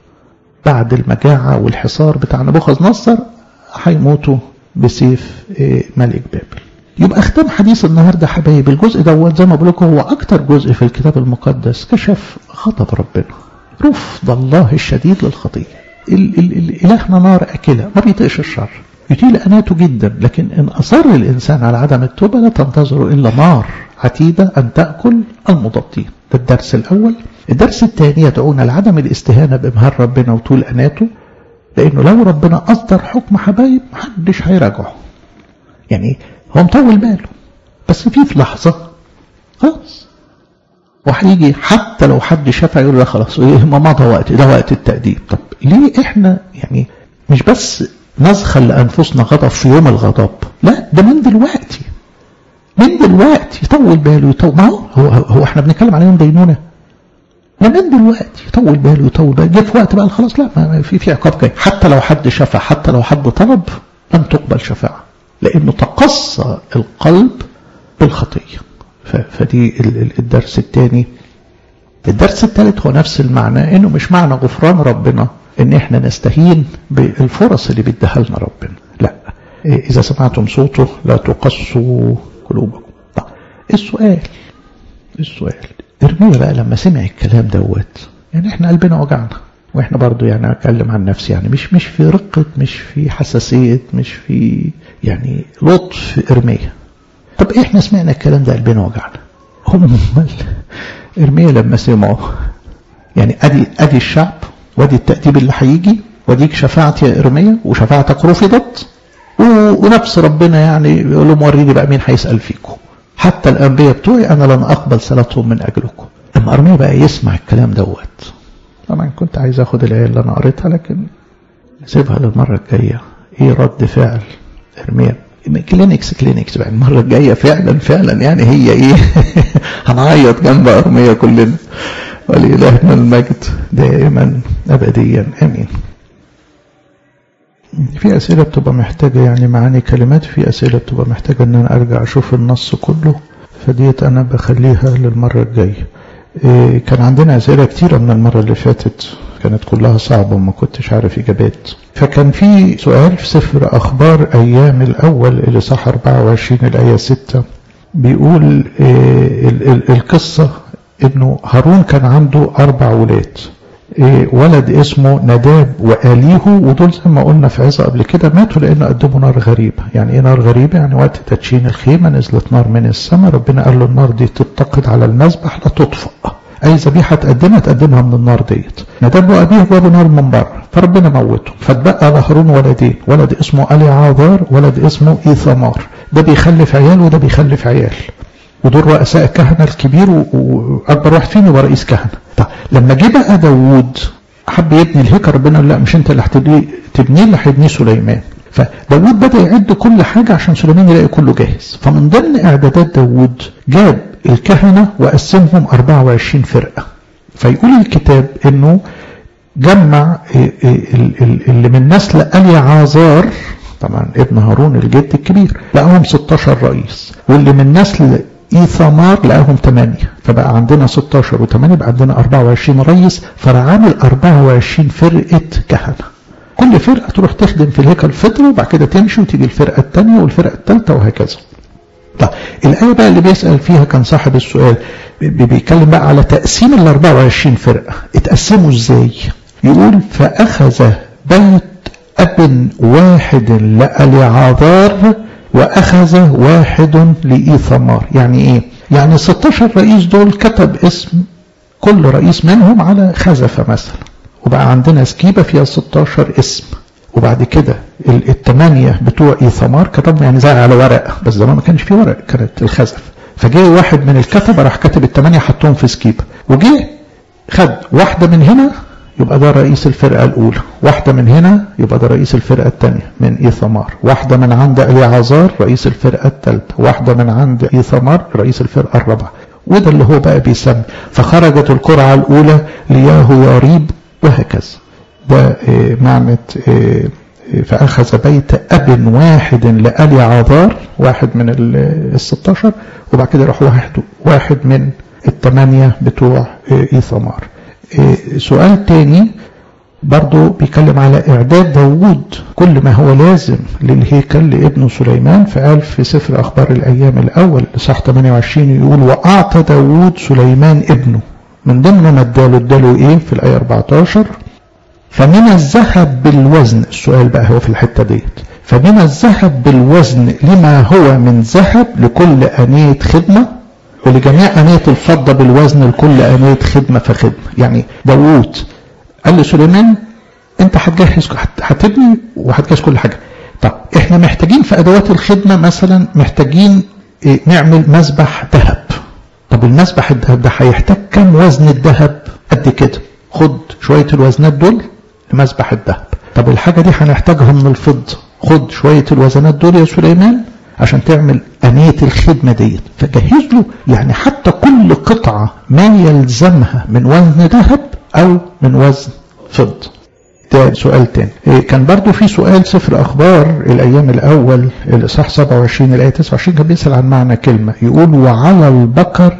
بعد المجاعة والحصار بتاع نبوخذ نصر هيموتوا بسيف ملك بابل يبقى ختام حديث النهاردة حبايب الجزء دوت زي ما بقول لكم هو أكتر جزء في الكتاب المقدس كشف غضب ربنا رفض الله الشديد للخطية ال ال ال إلهنا نار أكلة ما بيطيقش الشر يطيل أناته جدا لكن إن أصر الإنسان على عدم التوبة لا تنتظر إلا نار عتيدة أن تأكل المضادين ده الدرس الأول الدرس الثاني يدعونا لعدم الاستهانة بإمهار ربنا وطول أناته لأنه لو ربنا أصدر حكم حبايب محدش هيراجعه يعني هو مطول باله بس في في لحظة خلاص وهيجي حتى لو حد شافها يقول له خلاص ايه ما مضى وقت ده وقت التأديب طب ليه احنا يعني مش بس نزخل لأنفسنا غضب في يوم الغضب لا ده من دلوقتي من دلوقتي يطول باله يطول ما هو هو, هو احنا بنتكلم على يوم دينونه لا من دلوقتي يطول باله يطول باله جه في وقت بقى خلاص لا ما في في عقاب جاي حتى لو حد شفع حتى لو حد طلب لن تقبل شفاعه لانه تقصى القلب بالخطيه فدي الدرس الثاني الدرس الثالث هو نفس المعنى انه مش معنى غفران ربنا ان احنا نستهين بالفرص اللي بيديها لنا ربنا لا اذا سمعتم صوته لا تقصوا قلوبكم طيب السؤال السؤال ارميا بقى لما سمع الكلام دوت يعني احنا قلبنا وجعنا واحنا برضو يعني اتكلم عن نفسي يعني مش مش في رقة مش في حساسية مش في يعني لطف ارميا طب احنا سمعنا الكلام ده قلبنا وجعنا هم ارميا لما سمعوا يعني ادي ادي الشعب وادي التأديب اللي هيجي واديك شفاعتي يا ارميا وشفاعتك رفضت ونفس ربنا يعني يقول لهم وريني بقى مين هيسأل فيكم حتى الأنبياء بتوعي أنا لن أقبل صلاتهم من أجلكم لما أرميا بقى يسمع الكلام دوت طبعا كنت عايز أخد الآية اللي أنا قريتها لكن سيبها للمرة الجاية إيه رد فعل إرميا كلينكس كلينكس بقى المرة الجاية فعلا فعلا يعني هي إيه هنعيط جنب أرميا كلنا ولإلهنا المجد دائما أبديا آمين في أسئلة بتبقى محتاجة يعني معاني كلمات في أسئلة بتبقى محتاجة أن أنا أرجع أشوف النص كله فديت أنا بخليها للمرة الجاية إيه كان عندنا أسئلة كتيرة من المرة اللي فاتت كانت كلها صعبة وما كنتش عارف إجابات فكان في سؤال في سفر أخبار أيام الأول اللي صح 24 الآية 6 بيقول إيه ال ال القصة إنه هارون كان عنده أربع ولاد ولد اسمه نداب وآليه ودول زي ما قلنا في عظة قبل كده ماتوا لأن قدموا نار غريبة يعني إيه نار غريبة يعني وقت تدشين الخيمة نزلت نار من السماء ربنا قال له النار دي تتقد على المذبح لا تطفأ أي ذبيحة تقدمها تقدمها من النار ديت نداب وأبيه جابوا نار من بره فربنا موته فاتبقى لهارون ولدين ولد اسمه ألي عاذار ولد اسمه إيثامار ده بيخلف عيال وده بيخلف عيال ودول رؤساء الكهنة الكبير وأكبر واحد فيهم يبقى رئيس كهنة طيب لما جه بقى داوود حب يبني الهيكل ربنا قال لا مش انت اللي هتبنيه اللي هيبنيه سليمان فداوود بدا يعد كل حاجه عشان سليمان يلاقي كله جاهز فمن ضمن اعدادات داوود جاب الكهنه وقسمهم 24 فرقه فيقول الكتاب انه جمع اللي من نسل الي عازار طبعا ابن هارون الجد الكبير لقاهم 16 رئيس واللي من نسل إيثامار لقاهم 8 فبقى عندنا 16 و8 بقى عندنا 24 رئيس فرعامل 24 فرقة كهنة كل فرقة تروح تخدم في الهيكل فترة وبعد كده تمشي وتيجي الفرقة الثانية والفرقة الثالثة وهكذا طيب الآية بقى اللي بيسأل فيها كان صاحب السؤال بيتكلم بقى على تقسيم ال 24 فرقة اتقسموا ازاي يقول فأخذ بيت أب واحد لألعاذار وأخذ واحد لإيثمار يعني إيه يعني 16 رئيس دول كتب اسم كل رئيس منهم على خزفة مثلا وبقى عندنا سكيبة فيها 16 اسم وبعد كده الثمانية بتوع إيثمار كتبنا يعني زي على ورق بس زمان ما كانش فيه ورق كانت الخزف فجاء واحد من الكتبة راح كاتب الثمانية حطهم في سكيبة وجه خد واحدة من هنا يبقى ده رئيس الفرقة الأولى واحدة من هنا يبقى ده رئيس الفرقة الثانية من إيثمار واحدة من عند إليعازار رئيس الفرقة الثالثة واحدة من عند إيثمار رئيس الفرقة الرابعة وده اللي هو بقى بيسمي فخرجت القرعة الأولى لياهو ياريب وهكذا ده معنى فأخذ بيت أب واحد لآل عذار واحد من الستاشر وبعد كده راح واحد واحد من الثمانية بتوع إيثمار سؤال تاني برضو بيتكلم على إعداد داوود كل ما هو لازم للهيكل لابن سليمان فقال في سفر أخبار الأيام الأول لصح 28 يقول وأعطى داوود سليمان ابنه من ضمن ما اداله اداله إيه في الآية 14 فمن الذهب بالوزن السؤال بقى هو في الحتة ديت فمن الذهب بالوزن لما هو من ذهب لكل أنية خدمة ولجميع أنية الفضة بالوزن لكل أنية خدمة فخدمة يعني داوود قال لسليمان انت هتجهز هتبني وهتجهز كل حاجة طب احنا محتاجين في ادوات الخدمة مثلا محتاجين ايه نعمل مسبح ذهب طب المسبح الذهب ده هيحتاج كم وزن الذهب قد كده خد شوية الوزنات دول لمسبح الذهب طب الحاجة دي هنحتاجها من الفضة خد شوية الوزنات دول يا سليمان عشان تعمل أنية الخدمة ديت فجهز له يعني حتى كل قطعة ما يلزمها من وزن ذهب أو من وزن فضة ده سؤال تاني إيه كان برضو في سؤال سفر أخبار الأيام الأول الإصحاح 27 الآية 29 كان بيسأل عن معنى كلمة يقول وعلى البقر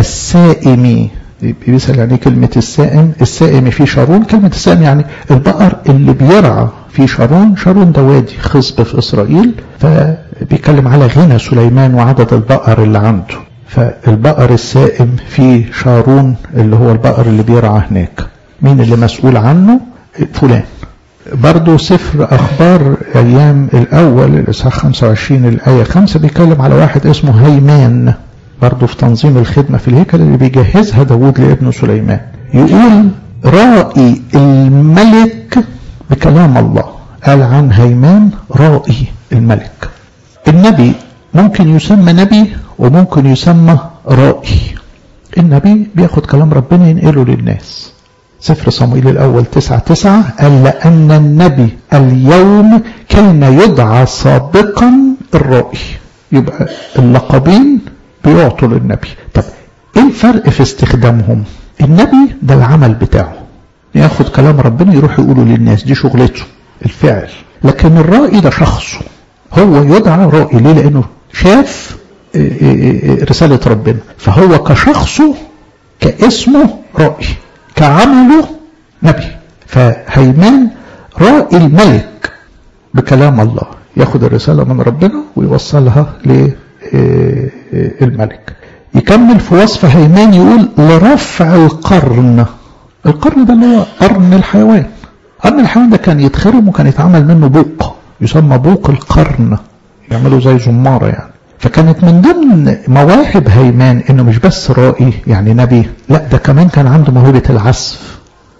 السائم بيسأل يعني كلمة السائم السائم في شارون كلمة السائم يعني البقر اللي بيرعى في شارون شارون ده وادي خصب في إسرائيل فبيتكلم على غنى سليمان وعدد البقر اللي عنده فالبقر السائم في شارون اللي هو البقر اللي بيرعى هناك مين اللي مسؤول عنه فلان برضو سفر أخبار أيام الأول الإصحاح 25 الآية 5 بيتكلم على واحد اسمه هيمان برضو في تنظيم الخدمة في الهيكل اللي بيجهزها داود لابن سليمان يقول رائي الملك بكلام الله قال عن هيمان رائي الملك النبي ممكن يسمى نبي وممكن يسمى رائي النبي بياخد كلام ربنا ينقله للناس سفر صموئيل الأول تسعة تسعة قال لأن النبي اليوم كان يدعى سابقا الرائي يبقى اللقبين بيعطوا للنبي طب ايه الفرق في استخدامهم النبي ده العمل بتاعه ياخد كلام ربنا يروح يقوله للناس دي شغلته الفعل لكن الرائي ده شخصه هو يدعى رائي ليه لانه شاف رسالة ربنا فهو كشخصه كاسمه رائي كعمله نبي فهيمان رائي الملك بكلام الله ياخد الرسالة من ربنا ويوصلها للملك يكمل في وصف هيمان يقول لرفع القرن القرن ده اللي هو قرن الحيوان قرن الحيوان ده كان يتخرم وكان يتعمل منه بوق يسمى بوق القرن يعملوا زي زمارة يعني فكانت من ضمن مواهب هيمان انه مش بس رائي يعني نبي لا ده كمان كان عنده موهبة العزف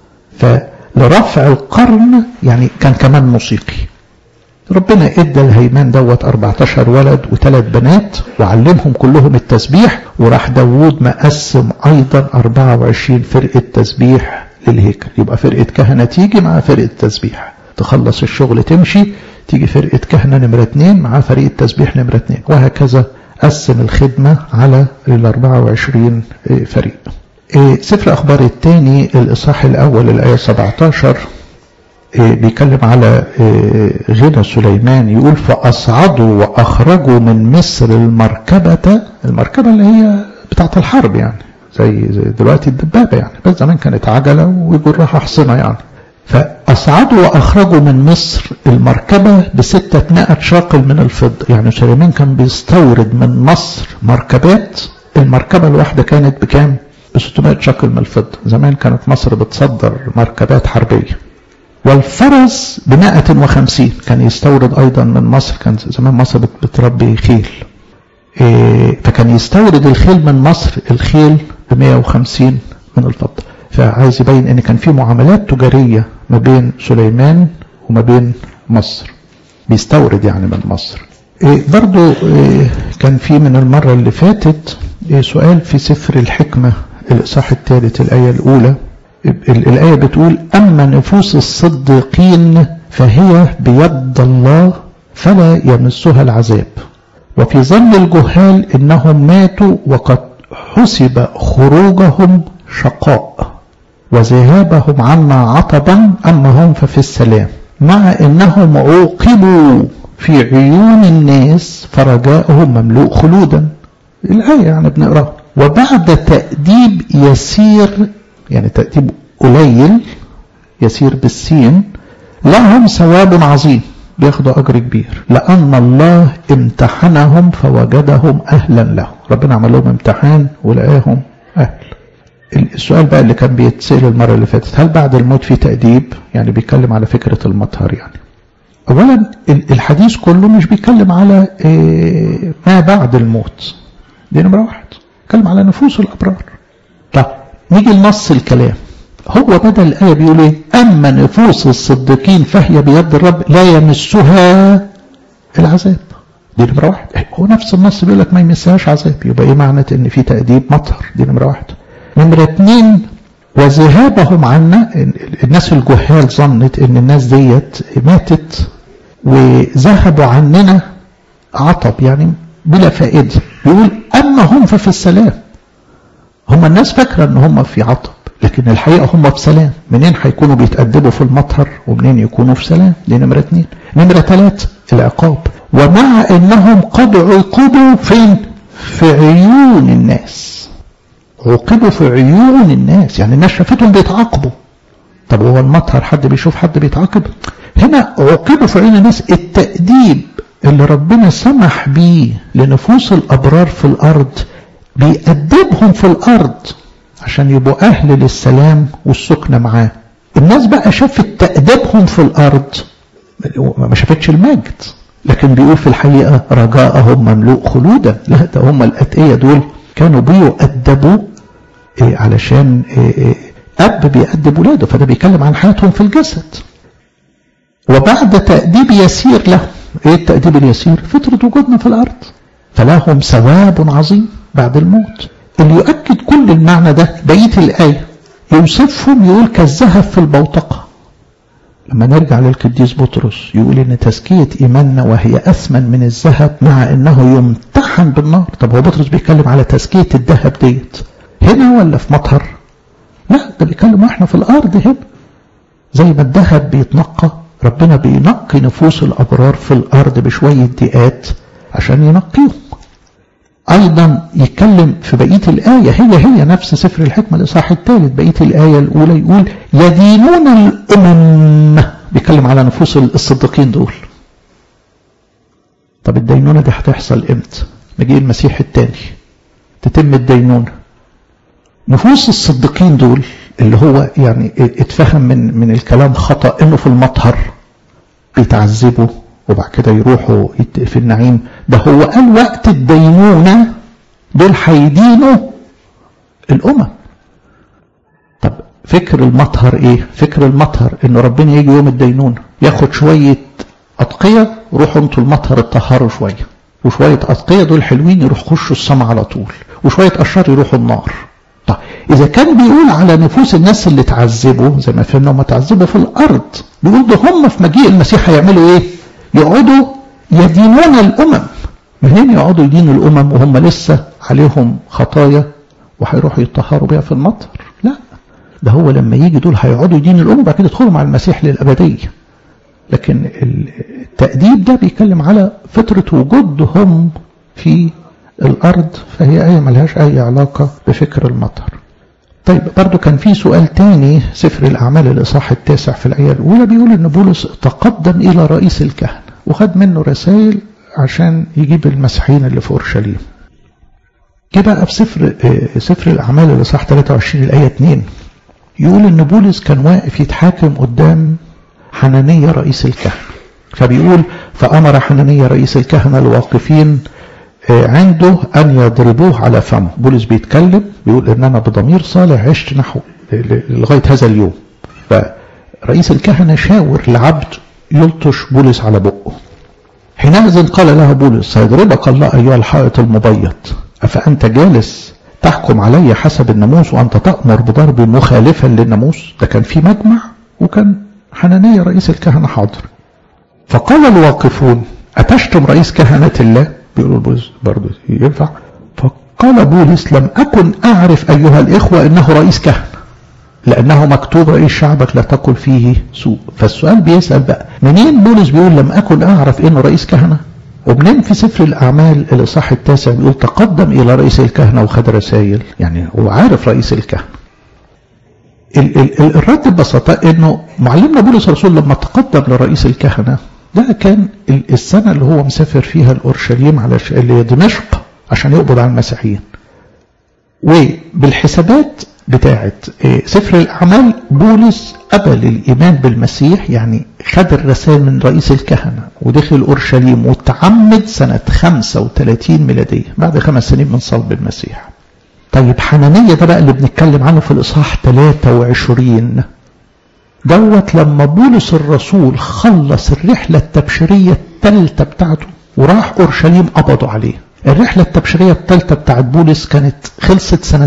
فلرفع القرن يعني كان كمان موسيقي ربنا ادى الهيمان دوت 14 ولد وثلاث بنات وعلمهم كلهم التسبيح وراح داوود مقسم ايضا 24 فرقة تسبيح للهيكل يبقى فرقة كهنة تيجي مع فرقة تسبيح تخلص الشغل تمشي تيجي فرقة كهنة نمرة اتنين مع فريق التسبيح نمرة اتنين وهكذا قسم الخدمة على ال 24 فريق سفر أخبار الثاني الإصحاح الأول الآية 17 بيتكلم على غنى سليمان يقول فأصعدوا وأخرجوا من مصر المركبة المركبة اللي هي بتاعة الحرب يعني زي, زي دلوقتي الدبابة يعني بس زمان كانت عجلة ويجرها حصنة يعني فأصعدوا وأخرجوا من مصر المركبة بستة مائة شاقل من الفضة يعني سليمان كان بيستورد من مصر مركبات المركبة الواحدة كانت بكام؟ ب 600 شاقل من الفضة زمان كانت مصر بتصدر مركبات حربية والفرس ب 150 كان يستورد أيضا من مصر كان زمان مصر بتربي خيل إيه فكان يستورد الخيل من مصر الخيل ب 150 من الفضة فعايز يبين ان كان في معاملات تجارية ما بين سليمان وما بين مصر بيستورد يعني من مصر إيه برضو إيه كان في من المرة اللي فاتت إيه سؤال في سفر الحكمة الإصحاح الثالث الآية الأولى الآية بتقول أما نفوس الصديقين فهي بيد الله فلا يمسها العذاب وفي ظن الجهال إنهم ماتوا وقد حسب خروجهم شقاء وذهابهم عنا عطبا أما هم ففي السلام مع انهم عوقبوا في عيون الناس فرجاؤهم مملوء خلودا الآية يعني بنقراها وبعد تأديب يسير يعني تأديب قليل يسير بالسين لهم ثواب عظيم بياخدوا أجر كبير لأن الله امتحنهم فوجدهم أهلا له ربنا عمل لهم امتحان ولقاهم أهل السؤال بقى اللي كان بيتسأل المرة اللي فاتت هل بعد الموت في تأديب يعني بيتكلم على فكرة المطهر يعني أولا الحديث كله مش بيتكلم على ما بعد الموت دي نمرة واحد بيتكلم على نفوس الأبرار طب نيجي لنص الكلام هو بدل الآية بيقول ايه أما نفوس الصديقين فهي بيد الرب لا يمسها العذاب دي نمرة واحد هو نفس النص بيقول لك ما يمسهاش عذاب يبقى ايه معنى ان في تأديب مطهر دي نمرة واحد نمرة اتنين وذهابهم عنا الناس الجهال ظنت ان الناس ديت ماتت وذهبوا عننا عطب يعني بلا فائدة يقول أما هم ففي السلام هم الناس فاكرة ان هم في عطب لكن الحقيقة هم في سلام منين هيكونوا بيتأدبوا في المطهر ومنين يكونوا في سلام دي نمرة اتنين نمرة ثلاثة العقاب ومع انهم قد عوقبوا فين في عيون الناس عوقبوا في عيون الناس يعني الناس شافتهم بيتعاقبوا طب هو المطهر حد بيشوف حد بيتعاقب هنا عوقبوا في عيون الناس التأديب اللي ربنا سمح بيه لنفوس الأبرار في الأرض بيأدبهم في الأرض عشان يبقوا أهل للسلام والسكنة معاه الناس بقى شافت تأديبهم في الأرض ما شافتش المجد لكن بيقول في الحقيقة رجاءهم مملوء خلودا لا ده هم الأتقية دول كانوا بيؤدبوا إيه علشان إيه إيه أب بيأدب ولاده فده بيتكلم عن حياتهم في الجسد وبعد تأديب يسير لهم ايه التأديب اليسير فترة وجودنا في الأرض فلهم ثواب عظيم بعد الموت اللي يؤكد كل المعنى ده بقية الآية يوصفهم يقول كالذهب في البوتقة لما نرجع للقديس بطرس يقول ان تزكية ايماننا وهي اثمن من الذهب مع انه يمتحن بالنار طب هو بطرس بيتكلم على تزكية الذهب ديت هنا ولا في مطهر لا ده بيتكلم واحنا في الارض هنا زي ما الذهب بيتنقى ربنا بينقي نفوس الابرار في الارض بشوية دقات عشان ينقيهم ايضا يتكلم في بقية الاية هي هي نفس سفر الحكمة الاصحاح الثالث بقية الاية الاولى يقول يدينون الامم بيتكلم على نفوس الصديقين دول طب الدينونة دي هتحصل امتى مجيء المسيح الثاني تتم الدينونة نفوس الصديقين دول اللي هو يعني اتفهم من من الكلام خطأ انه في المطهر بيتعذبوا وبعد كده يروحوا في النعيم ده هو قال وقت الدينونة دول هيدينوا الأمم طب فكر المطهر ايه فكر المطهر انه ربنا يجي يوم الدينونة ياخد شوية أتقية روحوا انتوا المطهر اتطهروا شوية وشوية أتقية دول حلوين يروح خشوا السما على طول وشوية أشرار يروحوا النار طيب إذا كان بيقول على نفوس الناس اللي تعذبوا زي ما فهمنا هم تعذبوا في الأرض بيقول ده هم في مجيء المسيح هيعملوا إيه؟ يقعدوا يدينون الأمم منين يقعدوا يدينوا الأمم وهم لسه عليهم خطايا وهيروحوا يتطهروا بيها في المطر لا ده هو لما يجي دول هيقعدوا يدينوا الأمم بعد كده يدخلوا مع المسيح للأبدية لكن التأديب ده بيتكلم على فترة وجودهم في الأرض فهي آية ملهاش أي علاقة بفكر المطر طيب برضو كان في سؤال تاني سفر الأعمال الإصحاح التاسع في الآية الأولى بيقول إن بولس تقدم إلى رئيس الكهنة وخد منه رسائل عشان يجيب المسيحيين اللي في أورشليم جه بقى في سفر سفر الأعمال الإصحاح 23 الآية 2 يقول إن بولس كان واقف يتحاكم قدام حنانية رئيس الكهنة فبيقول فأمر حنانية رئيس الكهنة الواقفين عنده أن يضربوه على فمه بولس بيتكلم بيقول إن أنا بضمير صالح عشت نحو لغاية هذا اليوم فرئيس الكهنة شاور لعبد يلطش بولس على بقه حينئذ قال له بولس سيضربك الله أيها الحائط المبيض أفأنت جالس تحكم علي حسب الناموس وأنت تأمر بضرب مخالفا للناموس ده كان في مجمع وكان حنانية رئيس الكهنة حاضر فقال الواقفون أتشتم رئيس كهنة الله بيقولوا بولس برضه ينفع فقال بولس لم أكن أعرف أيها الإخوة إنه رئيس كهنة لأنه مكتوب رئيس شعبك لا تقل فيه سوء فالسؤال بيسأل بقى منين بولس بيقول لم أكن أعرف إنه رئيس كهنة ومنين في سفر الأعمال الإصحاح التاسع بيقول تقدم إلى رئيس الكهنة وخد رسائل يعني هو عارف رئيس الكهنة ال ال الرد ببساطة إنه معلمنا بولس الرسول لما تقدم لرئيس الكهنة ده كان السنة اللي هو مسافر فيها الأورشليم على اللي دمشق عشان يقبض على المسيحيين وبالحسابات بتاعة سفر الأعمال بولس قبل الإيمان بالمسيح يعني خد الرسائل من رئيس الكهنة ودخل أورشليم وتعمد سنة 35 ميلادية بعد خمس سنين من صلب المسيح طيب حنانية ده بقى اللي بنتكلم عنه في الإصحاح 23 دوت لما بولس الرسول خلص الرحلة التبشيرية الثالثة بتاعته وراح أورشليم قبضوا عليه الرحلة التبشيرية الثالثة بتاعت بولس كانت خلصت سنة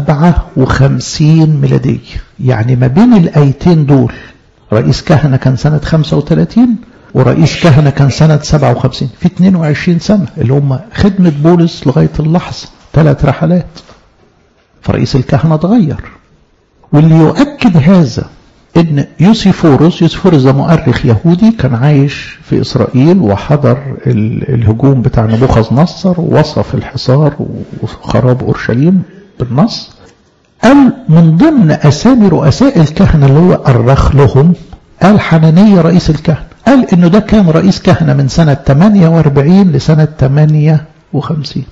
57 ميلادية يعني ما بين الآيتين دول رئيس كهنة كان سنة 35 ورئيس كهنة كان سنة 57 في 22 سنة اللي هم خدمة بولس لغاية اللحظة ثلاث رحلات فرئيس الكهنة اتغير واللي يؤكد هذا ان يوسيفوروس يوسيفوروس ده مؤرخ يهودي كان عايش في اسرائيل وحضر الهجوم بتاع نبوخذ نصر ووصف الحصار وخراب اورشليم بالنص قال من ضمن اسامي رؤساء الكهنه اللي هو ارخ لهم قال حنانية رئيس الكهنه قال انه ده كان رئيس كهنه من سنه 48 لسنه 58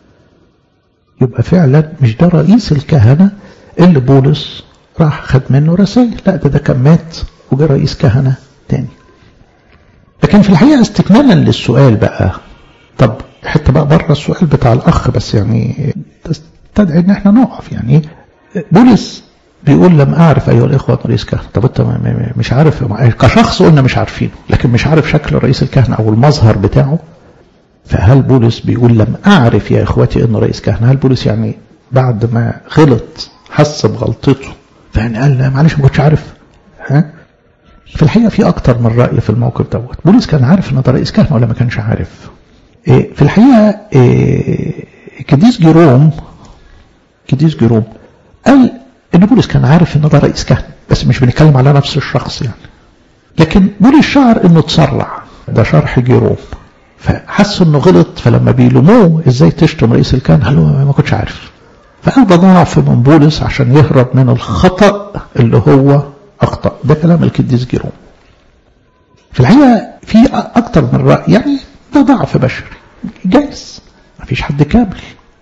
يبقى فعلا مش ده رئيس الكهنه اللي بولس راح خد منه رسائل لا ده ده كان مات وجاء رئيس كهنة تاني لكن في الحقيقة استكمالا للسؤال بقى طب حتى بقى بره السؤال بتاع الأخ بس يعني تستدعي إن احنا نقف يعني بولس بيقول لم أعرف أيها الإخوة رئيس كهنة طب أنت مش عارف كشخص قلنا مش عارفينه لكن مش عارف شكل رئيس الكهنة أو المظهر بتاعه فهل بولس بيقول لم أعرف يا إخوتي إنه رئيس كهنة هل بولس يعني بعد ما غلط حس بغلطته فيعني قال معلش ما كنتش عارف ها في الحقيقه في اكتر من راي في الموقف دوت بولس كان عارف ان ده رئيس كهنه ولا ما كانش عارف إيه في الحقيقه إيه كديس جيروم كديس جيروم قال ان بولس كان عارف ان ده رئيس كهنه بس مش بنتكلم على نفس الشخص يعني لكن بولس شعر انه تسرع ده شرح جيروم فحس انه غلط فلما بيلوموه ازاي تشتم رئيس الكهنه قال له ما كنتش عارف فقال ده ضعف من بولس عشان يهرب من الخطأ اللي هو أخطأ ده كلام القديس جيروم في الحقيقة في أكتر من رأي يعني ده ضعف بشري جايز ما فيش حد كامل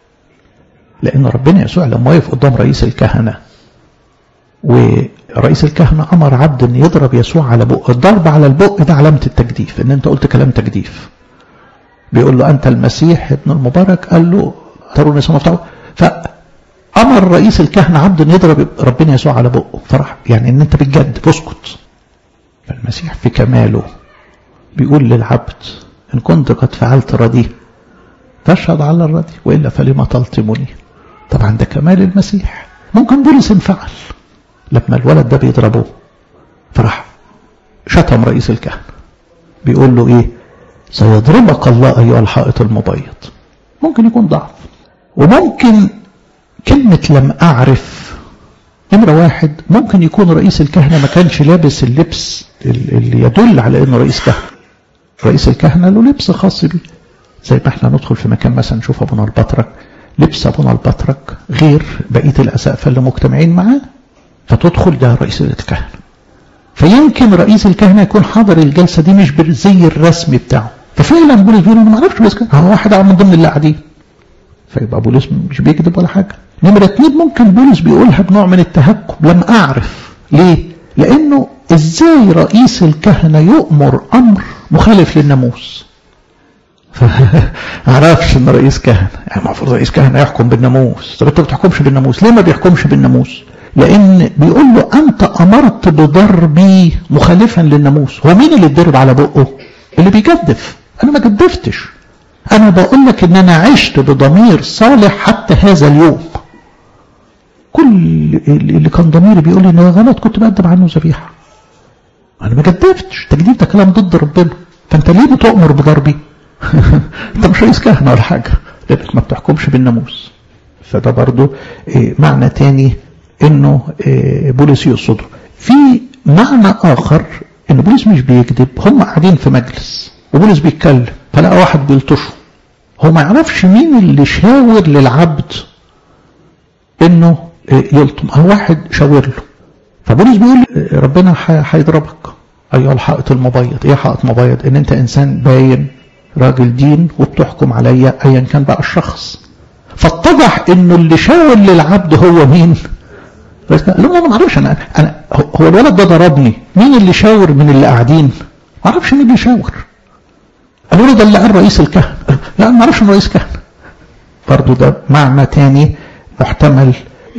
لأن ربنا يسوع لما وقف قدام رئيس الكهنة ورئيس الكهنة أمر عبد أن يضرب يسوع على بق الضرب على البق ده علامة التجديف أن أنت قلت كلام تجديف بيقول له أنت المسيح ابن المبارك قال له ترون سمفتعه ف امر رئيس الكهنه عبد ان يضرب ربنا يسوع على بقه فرح يعني ان انت بتجدف اسكت فالمسيح في كماله بيقول للعبد ان كنت قد فعلت ردي فاشهد على الردي والا فلما تلطمني طبعا ده كمال المسيح ممكن بولس انفعل لما الولد ده بيضربه فراح شتم رئيس الكهنه بيقول له ايه سيضربك الله ايها الحائط المبيض ممكن يكون ضعف وممكن كلمة لم أعرف نمرة واحد ممكن يكون رئيس الكهنة ما كانش لابس اللبس اللي يدل على انه رئيس كهنة رئيس الكهنة له لبس خاص بيه زي ما احنا ندخل في مكان مثلا نشوف ابونا البطرك لبس ابونا البطرك غير بقية الاسقفة اللي مجتمعين معاه فتدخل ده رئيس الكهنة فيمكن رئيس الكهنة يكون حاضر الجلسة دي مش بالزي الرسمي بتاعه ففعلا بولس بيقول انا ما اعرفش رئيس كهنة هو واحد من ضمن اللي قاعدين فيبقى بولس مش بيكذب ولا حاجة نمرة اتنين ممكن بولس بيقولها بنوع من التهكم لم أعرف ليه؟ لأنه إزاي رئيس الكهنة يؤمر أمر مخالف للناموس فعرفش ان رئيس كهنة يعني المفروض رئيس كهنة يحكم بالناموس طب انت ما بتحكمش بالناموس ليه ما بيحكمش بالناموس لان بيقول له انت امرت بضربي مخالفا للناموس هو مين اللي اتضرب على بقه اللي بيجدف انا ما جدفتش انا بقول لك ان انا عشت بضمير صالح حتى هذا اليوم كل اللي كان ضميري بيقول لي انه غلط كنت بقدم عنه ذبيحه انا ما جدفتش تجديد ده كلام ضد ربنا فانت ليه بتؤمر بضربي انت مش رئيس كهنه ولا حاجه لانك ما بتحكمش بالناموس فده برضو معنى تاني انه بولس يقصده في معنى اخر ان بولس مش بيكذب هم قاعدين في مجلس وبولس بيتكلم فلقى واحد بيلطشه هو ما يعرفش مين اللي شاور للعبد انه يلطم هو واحد شاور له فبولس بيقول ربنا هيضربك ايها الحائط المبيض ايه حائط مبيض ان انت انسان باين راجل دين وبتحكم عليا ايا كان بقى الشخص فاتضح انه اللي شاور للعبد هو مين بس قال له انا ما اعرفش انا انا هو الولد ده ضربني مين اللي شاور من اللي قاعدين ما اعرفش مين اللي شاور قالوا له ده اللي قال رئيس الكهنه لا انا ما اعرفش انه رئيس كهنه برضه ده معنى تاني محتمل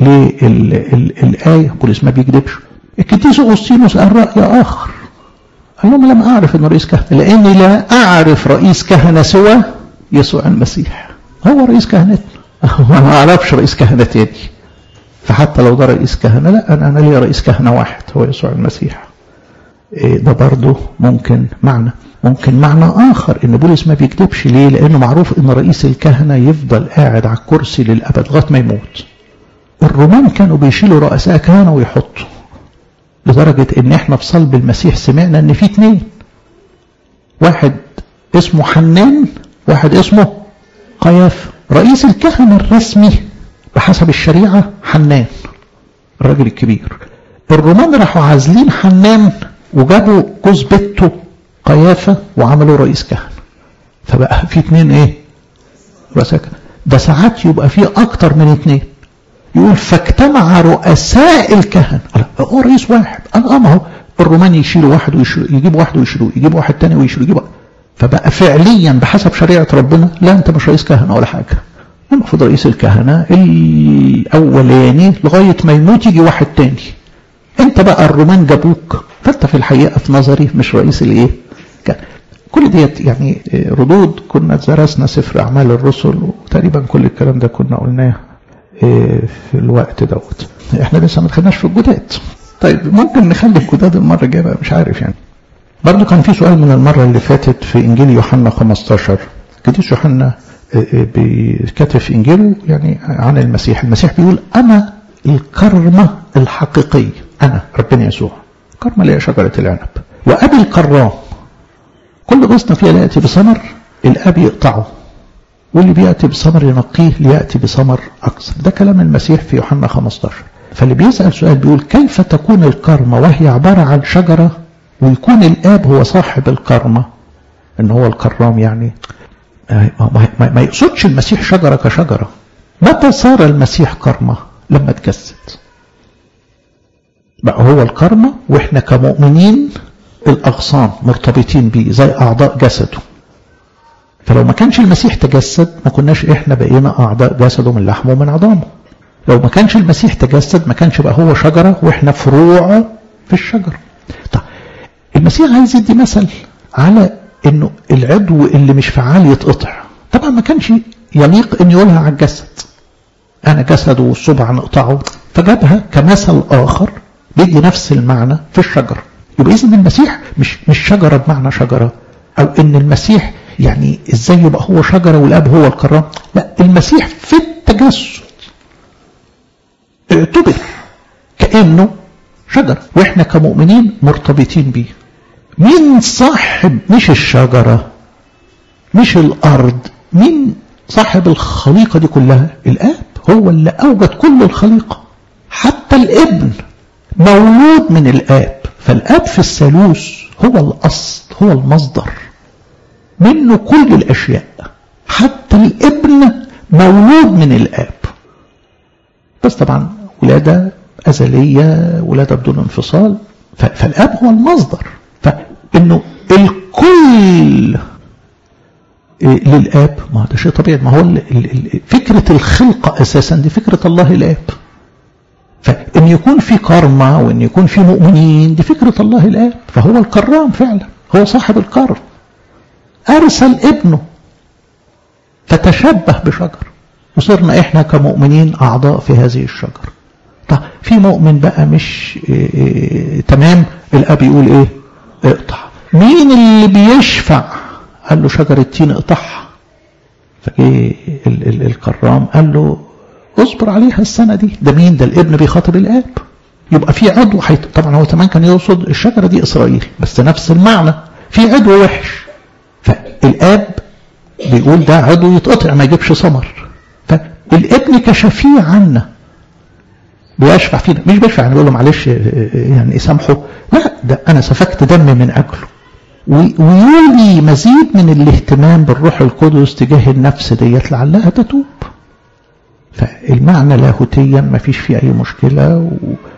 للآية بولس ما بيكذبش القديس أغسطينوس قال رأي آخر قال لهم لم أعرف أنه رئيس كهنة لأني لا أعرف رئيس كهنة سوى يسوع المسيح هو رئيس كهنتنا وأنا ما أعرفش رئيس كهنة تاني فحتى لو ده رئيس كهنة لا أنا, أنا لي رئيس كهنة واحد هو يسوع المسيح ده برضه ممكن معنى ممكن معنى آخر إن بولس ما بيكذبش ليه لأنه معروف إن رئيس الكهنة يفضل قاعد على الكرسي للأبد لغاية ما يموت الرومان كانوا بيشيلوا رؤساء كهنة ويحطوا لدرجة ان احنا في صلب المسيح سمعنا ان في اتنين واحد اسمه حنان واحد اسمه قياف رئيس الكهنة الرسمي بحسب الشريعة حنان الراجل الكبير الرومان راحوا عازلين حنان وجابوا جوز بنته قيافة وعملوا رئيس كهنة فبقى في اتنين ايه رؤساء كهنة ده ساعات يبقى في اكتر من اتنين يقول فاجتمع رؤساء الكهنة هو رئيس واحد اه ما هو الرومان يشيلوا واحد ويشيلوا يجيبوا واحد ويشيلوه يجيبوا واحد تاني ويشيلوا يجيبوا فبقى فعليا بحسب شريعة ربنا لا انت مش رئيس كهنة ولا حاجة المفروض رئيس الكهنة الاولاني لغاية ما يموت يجي واحد تاني انت بقى الرومان جابوك فانت في الحقيقة في نظري مش رئيس الايه كل ديت يعني ردود كنا درسنا سفر اعمال الرسل وتقريبا كل الكلام ده كنا قلناه في الوقت دوت احنا لسه ما دخلناش في الجداد طيب ممكن نخلي الجداد المره الجايه بقى مش عارف يعني برضو كان في سؤال من المره اللي فاتت في انجيل يوحنا 15 قديس يوحنا كاتب في انجيله يعني عن المسيح المسيح بيقول انا الكرمه الحقيقيه انا ربنا يسوع كرمه اللي هي شجره العنب وابي الكرام كل غصن فيها لا ياتي بثمر الاب يقطعه واللي بيأتي بثمر ينقيه ليأتي بثمر أكثر ده كلام المسيح في يوحنا 15 فاللي بيسأل سؤال بيقول كيف تكون الكرمة وهي عبارة عن شجرة ويكون الآب هو صاحب الكرمة إن هو الكرام يعني ما يقصدش المسيح شجرة كشجرة متى صار المسيح كرمة لما تجسد بقى هو الكرمة وإحنا كمؤمنين الأغصان مرتبطين بيه زي أعضاء جسده فلو ما كانش المسيح تجسد ما كناش احنا بقينا اعضاء جسده من لحمه ومن عظامه لو ما كانش المسيح تجسد ما كانش بقى هو شجرة واحنا فروع في الشجرة طيب المسيح عايز يدي مثل على انه العضو اللي مش فعال يتقطع طبعا ما كانش يليق ان يقولها على الجسد انا جسد والصبع نقطعه فجابها كمثل اخر بيدي نفس المعنى في الشجرة يبقى اذا المسيح مش مش شجرة بمعنى شجرة او ان المسيح يعني ازاي يبقى هو شجرة والاب هو الكرام لا المسيح في التجسد اعتبر كأنه شجرة واحنا كمؤمنين مرتبطين بيه مين صاحب مش الشجرة مش الارض مين صاحب الخليقة دي كلها الاب هو اللي اوجد كل الخليقة حتى الابن مولود من الاب فالاب في الثالوث هو الاصل هو المصدر منه كل الأشياء حتى الابن مولود من الآب بس طبعا ولادة أزلية ولادة بدون انفصال فالآب هو المصدر فإنه الكل للآب ما ده شيء طبيعي ما هو فكرة الخلقة أساسا دي فكرة الله الآب فإن يكون في كرمة وإن يكون في مؤمنين دي فكرة الله الآب فهو الكرام فعلا هو صاحب الكرم أرسل ابنه فتشبه بشجر وصرنا إحنا كمؤمنين أعضاء في هذه الشجرة طب في مؤمن بقى مش إيه إيه تمام الأب يقول إيه اقطع مين اللي بيشفع قال له شجرة تين اقطعها فجه الكرام قال له اصبر عليها السنة دي ده مين ده الابن بيخاطب الاب يبقى في عضو حيث طبعا هو كمان كان يقصد الشجرة دي إسرائيل بس نفس المعنى في عضو وحش فالآب بيقول ده عضو يتقطع ما يجيبش ثمر فالابن كشفيع عنا بيشفع فينا مش بيشفع يعني بيقول له معلش يعني سامحه لا ده أنا سفكت دم من أجله ويولي مزيد من الاهتمام بالروح القدس تجاه النفس ديت لعلها تتوب فالمعنى لاهوتيا ما فيش فيه أي مشكلة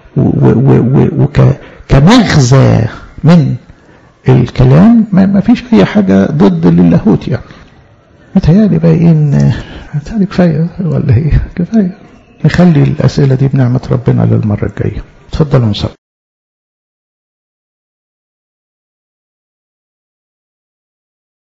وكمغزى من الكلام ما فيش أي حاجة ضد للاهوت يعني متهيألي بقى إن متهيألي كفاية ولا إيه كفاية نخلي الأسئلة دي بنعمة ربنا للمرة الجاية اتفضلوا نصلي